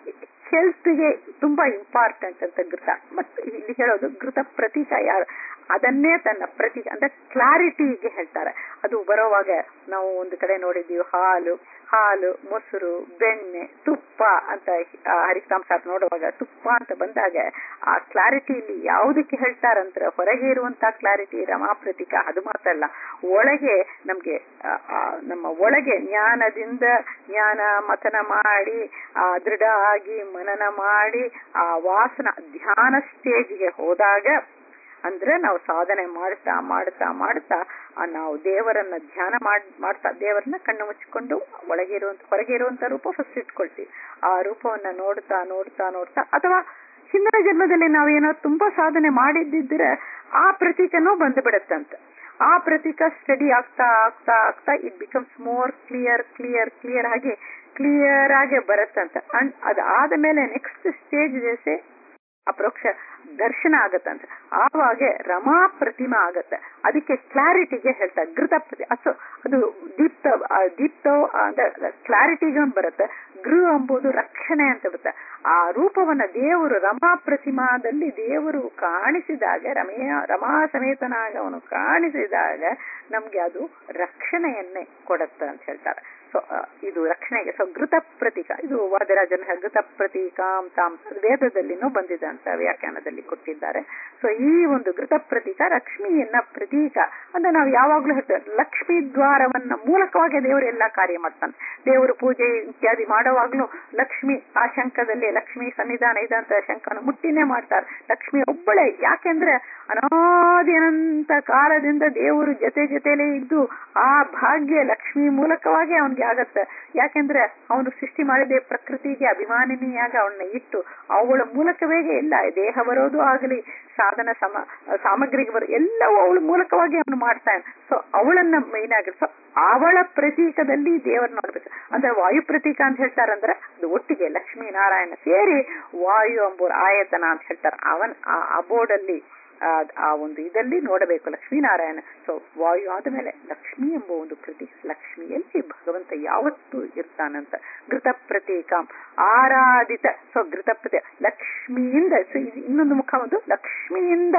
S2: ಹೆಲ್ತ್ಗೆ ತುಂಬಾ ಇಂಪಾರ್ಟೆಂಟ್ ಅಂತ ಘೃತ ಮತ್ತೆ ಇಲ್ಲಿ ಹೇಳೋದು ಘೃತ ಪ್ರತೀಕ ಯಾರು ಅದನ್ನೇ ತನ್ನ ಪ್ರತೀಕ ಅಂದ್ರೆ ಕ್ಲಾರಿಟಿಗೆ ಹೇಳ್ತಾರೆ ಅದು ಬರೋವಾಗ ನಾವು ಒಂದು ಕಡೆ ನೋಡಿದ್ದೀವಿ ಹಾಲು ಹಾಲು ಮೊಸರು ಬೆಣ್ಣೆ ತುಪ್ಪ ಅಂತ ಹರಿಕಾಂಸಾರ ನೋಡುವಾಗ ತುಪ್ಪ ಅಂತ ಬಂದಾಗ ಆ ಕ್ಲಾರಿಟಿಲಿ ಯಾವುದಕ್ಕೆ ಹೇಳ್ತಾರಂದ್ರೆ ಹೊರಗೆ ಇರುವಂತ ಕ್ಲಾರಿಟಿ ರಮಾ ಪ್ರತೀಕ ಅದು ಮಾತ್ರ ಅಲ್ಲ ಒಳಗೆ ನಮ್ಗೆ ನಮ್ಮ ಒಳಗೆ ಜ್ಞಾನದಿಂದ ಜ್ಞಾನ ಮಥನ ಮಾಡಿ ಆ ದೃಢ ಆಗಿ ಮನನ ಮಾಡಿ ಆ ವಾಸನ ಧ್ಯಾನ ಸ್ಟೇಜ್ಗೆ ಹೋದಾಗ ಅಂದ್ರೆ ನಾವು ಸಾಧನೆ ಮಾಡ್ತಾ ಮಾಡ್ತಾ ಮಾಡ್ತಾ ನಾವು ದೇವರನ್ನ ಧ್ಯಾನ ಮಾಡ್ ಮಾಡ್ತಾ ದೇವರನ್ನ ಕಣ್ಣು ಮುಚ್ಚಿಕೊಂಡು ಒಳಗೆ ಇರುವಂತ ಹೊರಗೆ ಇರುವಂತ ರೂಪ ಫಸ್ಟ್ ಇಟ್ಕೊಳ್ತೀವಿ ಆ ರೂಪವನ್ನ ನೋಡ್ತಾ ನೋಡ್ತಾ ನೋಡ್ತಾ ಅಥವಾ ಹಿಂದಿನ ಜನ್ಮದಲ್ಲಿ ನಾವೇನೋ ತುಂಬಾ ಸಾಧನೆ ಮಾಡಿದ್ದಿದ್ರೆ ಆ ಪ್ರತೀಕನೂ ಬಂದು ಬಿಡತ್ತಂತ ಆ ಪ್ರತೀಕ ಸ್ಟಡಿ ಆಗ್ತಾ ಆಗ್ತಾ ಆಗ್ತಾ it becomes more clear clear clear ಆಗಿ ಕ್ಲಿಯರ್ ಆಗಿ ಬರುತ್ತಂತ ಅಂಡ್ ಅದಾದ ಮೇಲೆ ನೆಕ್ಸ್ಟ್ ಸ್ಟೇಜ್ ಜೇಸೆ ಅಪ್ರೋಕ್ಷ ದರ್ಶನ ಆಗತ್ತಂತ ಆವಾಗ ರಮಾ ಪ್ರತಿಮಾ ಆಗತ್ತೆ ಅದಕ್ಕೆ ಕ್ಲಾರಿಟಿಗೆ ಹೇಳ್ತಾರೆ ಘೃತ ಪ್ರತಿ ಅದು ಅದು ದೀಪ್ತ ದೀಪ್ತ ಅಂದ್ರೆ ಕ್ಲಾರಿಟಿಗೆ ಬರುತ್ತೆ ಗೃಹ ಎಂಬುದು ರಕ್ಷಣೆ ಅಂತ ಬರುತ್ತೆ ಆ ರೂಪವನ್ನ ದೇವರು ರಮಾ ಪ್ರತಿಮಾದಲ್ಲಿ ದೇವರು ಕಾಣಿಸಿದಾಗ ರಮೆಯ ರಮಾ ಸಮೇತನಾಗ ಅವನು ಕಾಣಿಸಿದಾಗ ನಮ್ಗೆ ಅದು ರಕ್ಷಣೆಯನ್ನೇ ಕೊಡುತ್ತೆ ಅಂತ ಹೇಳ್ತಾರೆ ಸೊ ಇದು ರಕ್ಷಣೆಗೆ ಸೊ ಘೃತ ಪ್ರತೀಕ ಇದು ವಾದರಾಜನ ಘೃತ ಪ್ರತೀಕಾಂ ತಾಂ ವೇದದಲ್ಲಿನೂ ಬಂದಿದೆ ಅಂತ ವ್ಯಾಖ್ಯಾನದಲ್ಲಿ ಕೊಟ್ಟಿದ್ದಾರೆ ಸೊ ಈ ಒಂದು ಘೃತ ಪ್ರತೀಕ ಲಕ್ಷ್ಮಿಯನ್ನ ಪ್ರತೀಕ ಅಂದ್ರೆ ನಾವು ಯಾವಾಗ್ಲೂ ಹೇಳ್ತೇವೆ ಲಕ್ಷ್ಮೀ ದ್ವಾರವನ್ನ ಮೂಲಕವಾಗಿ ದೇವರು ಎಲ್ಲಾ ಕಾರ್ಯ ಮಾಡ್ತಾನೆ ದೇವರು ಪೂಜೆ ಇತ್ಯಾದಿ ಮಾಡುವಾಗ್ಲೂ ಲಕ್ಷ್ಮಿ ಆ ಶಂಕದಲ್ಲಿ ಲಕ್ಷ್ಮಿ ಸನ್ನಿಧಾನ ಇದೆ ಅಂತ ಶಂಕನ ಮುಟ್ಟಿನೇ ಮಾಡ್ತಾರೆ ಲಕ್ಷ್ಮಿ ಒಬ್ಬಳೇ ಯಾಕೆಂದ್ರೆ ಅನಾದಿ ಅನಂತ ಕಾಲದಿಂದ ದೇವರು ಜೊತೆ ಜೊತೆಲೇ ಇದ್ದು ಆ ಭಾಗ್ಯ ಲಕ್ಷ್ಮಿ ಮೂಲಕವಾಗಿ ಅವನಿಗೆ ಆಗತ್ತೆ ಯಾಕೆಂದ್ರೆ ಅವನು ಸೃಷ್ಟಿ ಮಾಡಿದೆ ಪ್ರಕೃತಿಗೆ ಅಭಿಮಾನಿನಿಯಾಗ ಅವಳನ್ನ ಇಟ್ಟು ಅವಳ ಮೂಲಕವೇ ಎಲ್ಲ ದೇಹ ಬರೋದು ಆಗಲಿ ಸಾಧನ ಸಮ ಸಾಮಗ್ರಿಗೆ ಬರೋ ಎಲ್ಲವೂ ಅವಳ ಮೂಲಕವಾಗಿ ಅವನು ಮಾಡ್ತಾನೆ ಸೊ ಅವಳನ್ನ ಮೈನ್ ಆಗಿ ಸೊ ಅವಳ ಪ್ರತೀಕದಲ್ಲಿ ದೇವರ ನೋಡ್ಬೇಕು ಅಂದ್ರೆ ವಾಯು ಪ್ರತೀಕ ಅಂತ ಹೇಳ್ತಾರಂದ್ರೆ ಅದು ಒಟ್ಟಿಗೆ ಲಕ್ಷ್ಮೀ ನಾರಾಯಣ ಸೇರಿ ವಾಯು ಎಂಬುವ ಆಯತನ ಅಂತ ಹೇಳ್ತಾರೆ ಅವನ್ ಆ ಬೋರ್ಡಲ್ಲಿ ಆ ಒಂದು ಇದರಲ್ಲಿ ನೋಡಬೇಕು ಲಕ್ಷ್ಮೀನಾರಾಯಣ ಸೊ ವಾಯು ಆದಮೇಲೆ ಲಕ್ಷ್ಮಿ ಎಂಬ ಒಂದು ಪ್ರತೀಕ ಲಕ್ಷ್ಮಿಯಲ್ಲಿ ಭಗವಂತ ಯಾವತ್ತೂ ಇರ್ತಾನಂತ ಘೃತ ಪ್ರತೀಕ ಆರಾಧಿತ ಸೊ ಘೃತ ಪ್ರತೀಕ ಲಕ್ಷ್ಮಿಯಿಂದ ಸೊ ಇನ್ನೊಂದು ಮುಖ ಒಂದು ಲಕ್ಷ್ಮಿಯಿಂದ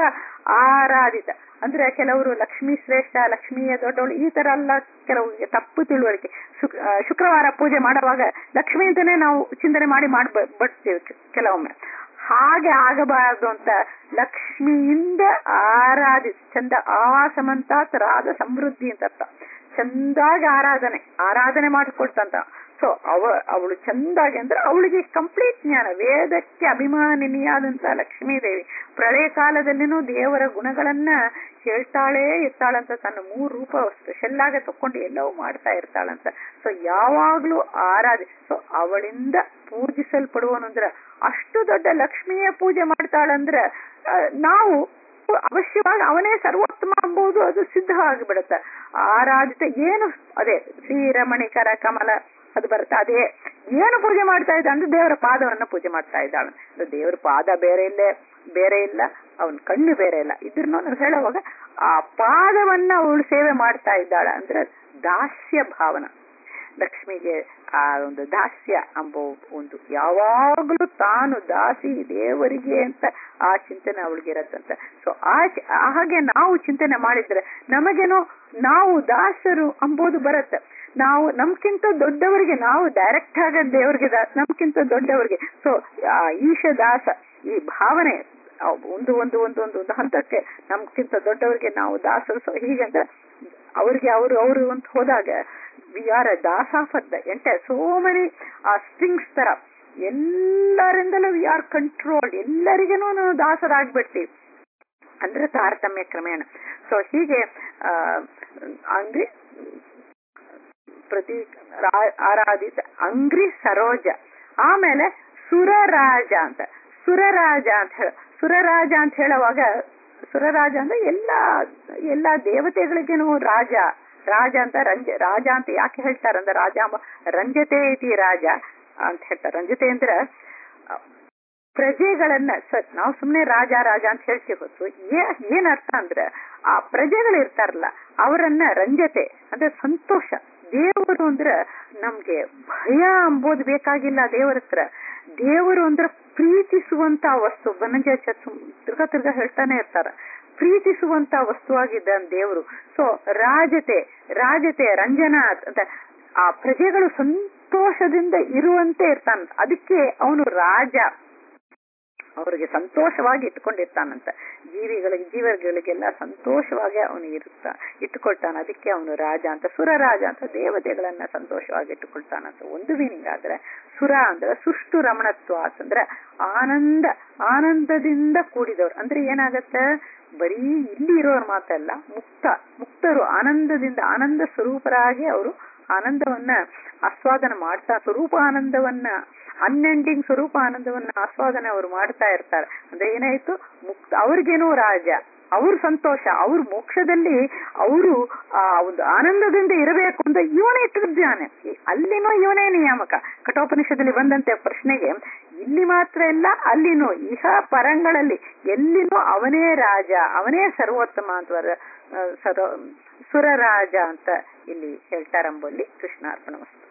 S2: ಆರಾಧಿತ ಅಂದ್ರೆ ಕೆಲವರು ಲಕ್ಷ್ಮಿ ಶ್ರೇಷ್ಠ ಲಕ್ಷ್ಮಿಯ ದೊಡ್ಡವಳು ಈ ತರ ಎಲ್ಲ ಕೆಲವರಿಗೆ ತಪ್ಪು ತಿಳುವಳಿಕೆ ಶುಕ್ರವಾರ ಪೂಜೆ ಮಾಡುವಾಗ ಲಕ್ಷ್ಮಿ ಅಂತಾನೆ ನಾವು ಚಿಂತನೆ ಮಾಡಿ ಮಾಡಿ ಬಡ್ತೀವಿ ಕೆಲವೊಮ್ಮೆ ಹಾಗೆ ಆಗಬಾರದು ಅಂತ ಲಕ್ಷ್ಮಿಯಿಂದ ಆರಾಧಿ ಚಂದ ಆಸಮಂತಾತ್ ರಾಧ ಸಮೃದ್ಧಿ ಅಂತ ಅರ್ಥ ಚಂದಾಗಿ ಆರಾಧನೆ ಆರಾಧನೆ ಮಾಡಿಕೊಡ್ತಂತ ಸೊ ಅವ ಅವಳು ಚಂದಾಗಿ ಅಂದ್ರೆ ಅವಳಿಗೆ ಕಂಪ್ಲೀಟ್ ಜ್ಞಾನ ವೇದಕ್ಕೆ ಅಭಿಮಾನಿನಿಯಾದಂತ ಲಕ್ಷ್ಮೀದೇವಿ ಪ್ರಳಯ ಕಾಲದಲ್ಲಿನೂ ದೇವರ ಗುಣಗಳನ್ನ ಹೇಳ್ತಾಳೇ ಇರ್ತಾಳಂತ ತನ್ನ ಮೂರು ರೂಪ ಸ್ಪೆಷಲ್ ಆಗಿ ತಕೊಂಡು ಎಲ್ಲವೂ ಮಾಡ್ತಾ ಇರ್ತಾಳಂತ ಸೊ ಯಾವಾಗ್ಲೂ ಆರಾಧಿ ಸೊ ಅವಳಿಂದ ಪೂಜಿಸಲ್ಪಡುವನು ಅಂದ್ರೆ ಅಷ್ಟು ದೊಡ್ಡ ಲಕ್ಷ್ಮಿಯ ಪೂಜೆ ಮಾಡ್ತಾಳಂದ್ರೆ ನಾವು ಅವಶ್ಯವಾಗಿ ಅವನೇ ಸರ್ವೋತ್ತಮ ಎಂಬುದು ಅದು ಸಿದ್ಧ ಆಗಿಬಿಡುತ್ತೆ ಆರಾಧಿತ ಏನು ಅದೇ ಶ್ರೀರಮಣಿಕರ ಕಮಲ ಅದು ಬರುತ್ತೆ ಅದೇ ಏನು ಪೂಜೆ ಮಾಡ್ತಾ ಇದ್ದ ಅಂದ್ರೆ ದೇವರ ಪಾದವನ್ನ ಪೂಜೆ ಮಾಡ್ತಾ ಇದ್ದಾಳೆ ದೇವರ ಪಾದ ಬೇರೆ ಇಲ್ಲ ಬೇರೆ ಇಲ್ಲ ಅವನ್ ಕಣ್ಣು ಬೇರೆ ಇಲ್ಲ ಇದ್ರೂ ನಾವು ಹೇಳುವಾಗ ಆ ಪಾದವನ್ನ ಅವಳು ಸೇವೆ ಮಾಡ್ತಾ ಇದ್ದಾಳ ಅಂದ್ರೆ ದಾಸ್ಯ ಭಾವನ ಲಕ್ಷ್ಮಿಗೆ ಆ ಒಂದು ದಾಸ್ಯ ಎಂಬ ಒಂದು ಯಾವಾಗಲೂ ತಾನು ದಾಸಿ ದೇವರಿಗೆ ಅಂತ ಆ ಚಿಂತನೆ ಅವಳಿಗೆ ಇರತ್ತಂತ ಸೊ ಆ ಹಾಗೆ ನಾವು ಚಿಂತನೆ ಮಾಡಿದ್ರೆ ನಮಗೇನೋ ನಾವು ದಾಸರು ಅಂಬೋದು ಬರುತ್ತೆ ನಾವು ನಮ್ಕಿಂತ ದೊಡ್ಡವರಿಗೆ ನಾವು ಡೈರೆಕ್ಟ್ ಆಗ ದೇವರಿಗೆ ನಮ್ಕಿಂತ ದೊಡ್ಡವರಿಗೆ ಸೊ ಈಶ ದಾಸ ಈ ಭಾವನೆ ಒಂದು ಒಂದು ಒಂದು ಒಂದು ಒಂದು ಹಂತಕ್ಕೆ ನಮ್ಗಿಂತ ದೊಡ್ಡವರಿಗೆ ನಾವು ದಾಸರು ಸೊ ಹೀಗಂದ್ರೆ ಅವ್ರಿಗೆ ಅವರು ಅವರು ಅಂತ ಹೋದಾಗ ವಿ ಆರ್ ಅ ದಾಸ for the entire so many uh strings ತರ ಎಲ್ಲರಿಂದಲೂ ವಿ ಆರ್ ಕಂಟ್ರೋಲ್ಡ್ ಎಲ್ಲರಿಗೇನು ನಾವು ದಾಸರಾಗ್ಬಿಡ್ತೀವಿ ಅಂದ್ರೆ ತಾರತಮ್ಯ ಕ್ರಮೇಣ ಸೊ ಹೀಗೆ ಅಂಗ್ರಿ ಪ್ರತಿ ಆರಾಧಿತ ಅಂಗ್ರಿ ಸರೋಜ ಆಮೇಲೆ ಸುರರಾಜ ಅಂತ ಸುರರಾಜ ಅಂತ ಹೇಳ ಸುರರಾಜ ಅಂತ ಹೇಳುವಾಗ ಸುರರಾಜ ಅಂದ್ರೆ ಎಲ್ಲಾ ಎಲ್ಲಾ ದೇವತೆಗಳಿಗೇನು ರಾಜ ರಾಜ ಅಂತ ರಂಜ ರಾಜ ಅಂತ ಯಾಕೆ ಹೇಳ್ತಾರಂದ್ರೆ ರಾಜ ರಂಜತೆ ಇತಿ ರಾಜ ಅಂತ ಹೇಳ್ತಾರೆ ರಂಜತೆ ಅಂದ್ರೆ ಪ್ರಜೆಗಳನ್ನ ನಾವು ಸುಮ್ನೆ ರಾಜ ರಾಜ ಅಂತ ಹೇಳ್ತೀವಿ ಹೊತ್ತು ಏನ್ ಅರ್ಥ ಅಂದ್ರೆ ಆ ಪ್ರಜೆಗಳು ಇರ್ತಾರಲ್ಲ ಅವರನ್ನ ರಂಜತೆ ಅಂದ್ರೆ ಸಂತೋಷ ದೇವರು ಅಂದ್ರೆ ನಮ್ಗೆ ಭಯ ಅಂಬೋದು ಬೇಕಾಗಿಲ್ಲ ದೇವರ ಹತ್ರ ದೇವರು ಅಂದ್ರೆ ಪ್ರೀತಿಸುವಂತ ವಸ್ತು ಬನಂಜ ತಿರ್ಗಾ ತಿರ್ಗಾ ಹೇಳ್ತಾನೆ ಇರ್ತಾರ ಪ್ರೀತಿಸುವಂತ ವಸ್ತುವಾಗಿದ್ದಾನೆ ದೇವರು ಸೊ ರಾಜತೆ ರಾಜತೆ ರಂಜನಾ ಅಂತ ಆ ಪ್ರಜೆಗಳು ಸಂತೋಷದಿಂದ ಇರುವಂತೆ ಇರ್ತಾನ ಅದಕ್ಕೆ ಅವನು ರಾಜ ಅವರಿಗೆ ಸಂತೋಷವಾಗಿ ಇಟ್ಕೊಂಡಿರ್ತಾನಂತ ಜೀವಿಗಳಿಗೆ ಜೀವಗಳಿಗೆಲ್ಲ ಸಂತೋಷವಾಗಿ ಅವನು ಇರುತ್ತಾ ಇಟ್ಟುಕೊಳ್ತಾನ ಅದಕ್ಕೆ ಅವನು ರಾಜ ಅಂತ ಸುರ ರಾಜ ಅಂತ ದೇವತೆಗಳನ್ನ ಸಂತೋಷವಾಗಿ ಇಟ್ಟುಕೊಳ್ತಾನಂತ ಒಂದು ಮೀನಿಂಗ್ ಆದ್ರೆ ಸುರ ಅಂದ್ರೆ ಸುಷ್ಟು ರಮಣತ್ವ ಅಂತಂದ್ರೆ ಆನಂದ ಆನಂದದಿಂದ ಕೂಡಿದವ್ರು ಅಂದ್ರೆ ಏನಾಗತ್ತೆ ಬರೀ ಇಲ್ಲಿ ಇರೋರು ಮಾತಲ್ಲ ಮುಕ್ತ ಮುಕ್ತರು ಆನಂದದಿಂದ ಆನಂದ ಸ್ವರೂಪರಾಗಿ ಅವರು ಆನಂದವನ್ನ ಆಸ್ವಾದನ ಮಾಡ್ತಾ ಸ್ವರೂಪ ಆನಂದವನ್ನ ಅನ್ಎಂಡಿಂಗ್ ಸ್ವರೂಪ ಆನಂದವನ್ನ ಆಸ್ವಾದನೆ ಅವರು ಮಾಡ್ತಾ ಇರ್ತಾರೆ ಅಂದ್ರೆ ಏನಾಯ್ತು ಮುಕ್ತ ಅವ್ರಿಗೇನೋ ರಾಜ ಅವ್ರ ಸಂತೋಷ ಅವ್ರ ಮೋಕ್ಷದಲ್ಲಿ ಅವರು ಆ ಒಂದು ಆನಂದದಿಂದ ಇರಬೇಕು ಅಂತ ಇವನೇ ಇಟ್ಟಿದ್ದಾನೆ ಅಲ್ಲಿನೂ ಇವನೇ ನಿಯಾಮಕ ಕಠೋಪನಿಷದಲ್ಲಿ ಬಂದಂತೆ ಪ್ರಶ್ನೆಗೆ ಇಲ್ಲಿ ಮಾತ್ರ ಇಲ್ಲ ಅಲ್ಲಿನೂ ಇಹ ಪರಂಗಳಲ್ಲಿ ಎಲ್ಲಿನೂ ಅವನೇ ರಾಜ ಅವನೇ ಸರ್ವೋತ್ತಮ ಅಂತ ಸರ್ವ ಸುರರಾಜ ಅಂತ ಇಲ್ಲಿ ಹೇಳ್ತಾರಂಬಲ್ಲಿ ಕೃಷ್ಣಾರ್ಪಣ ವಸ್ತು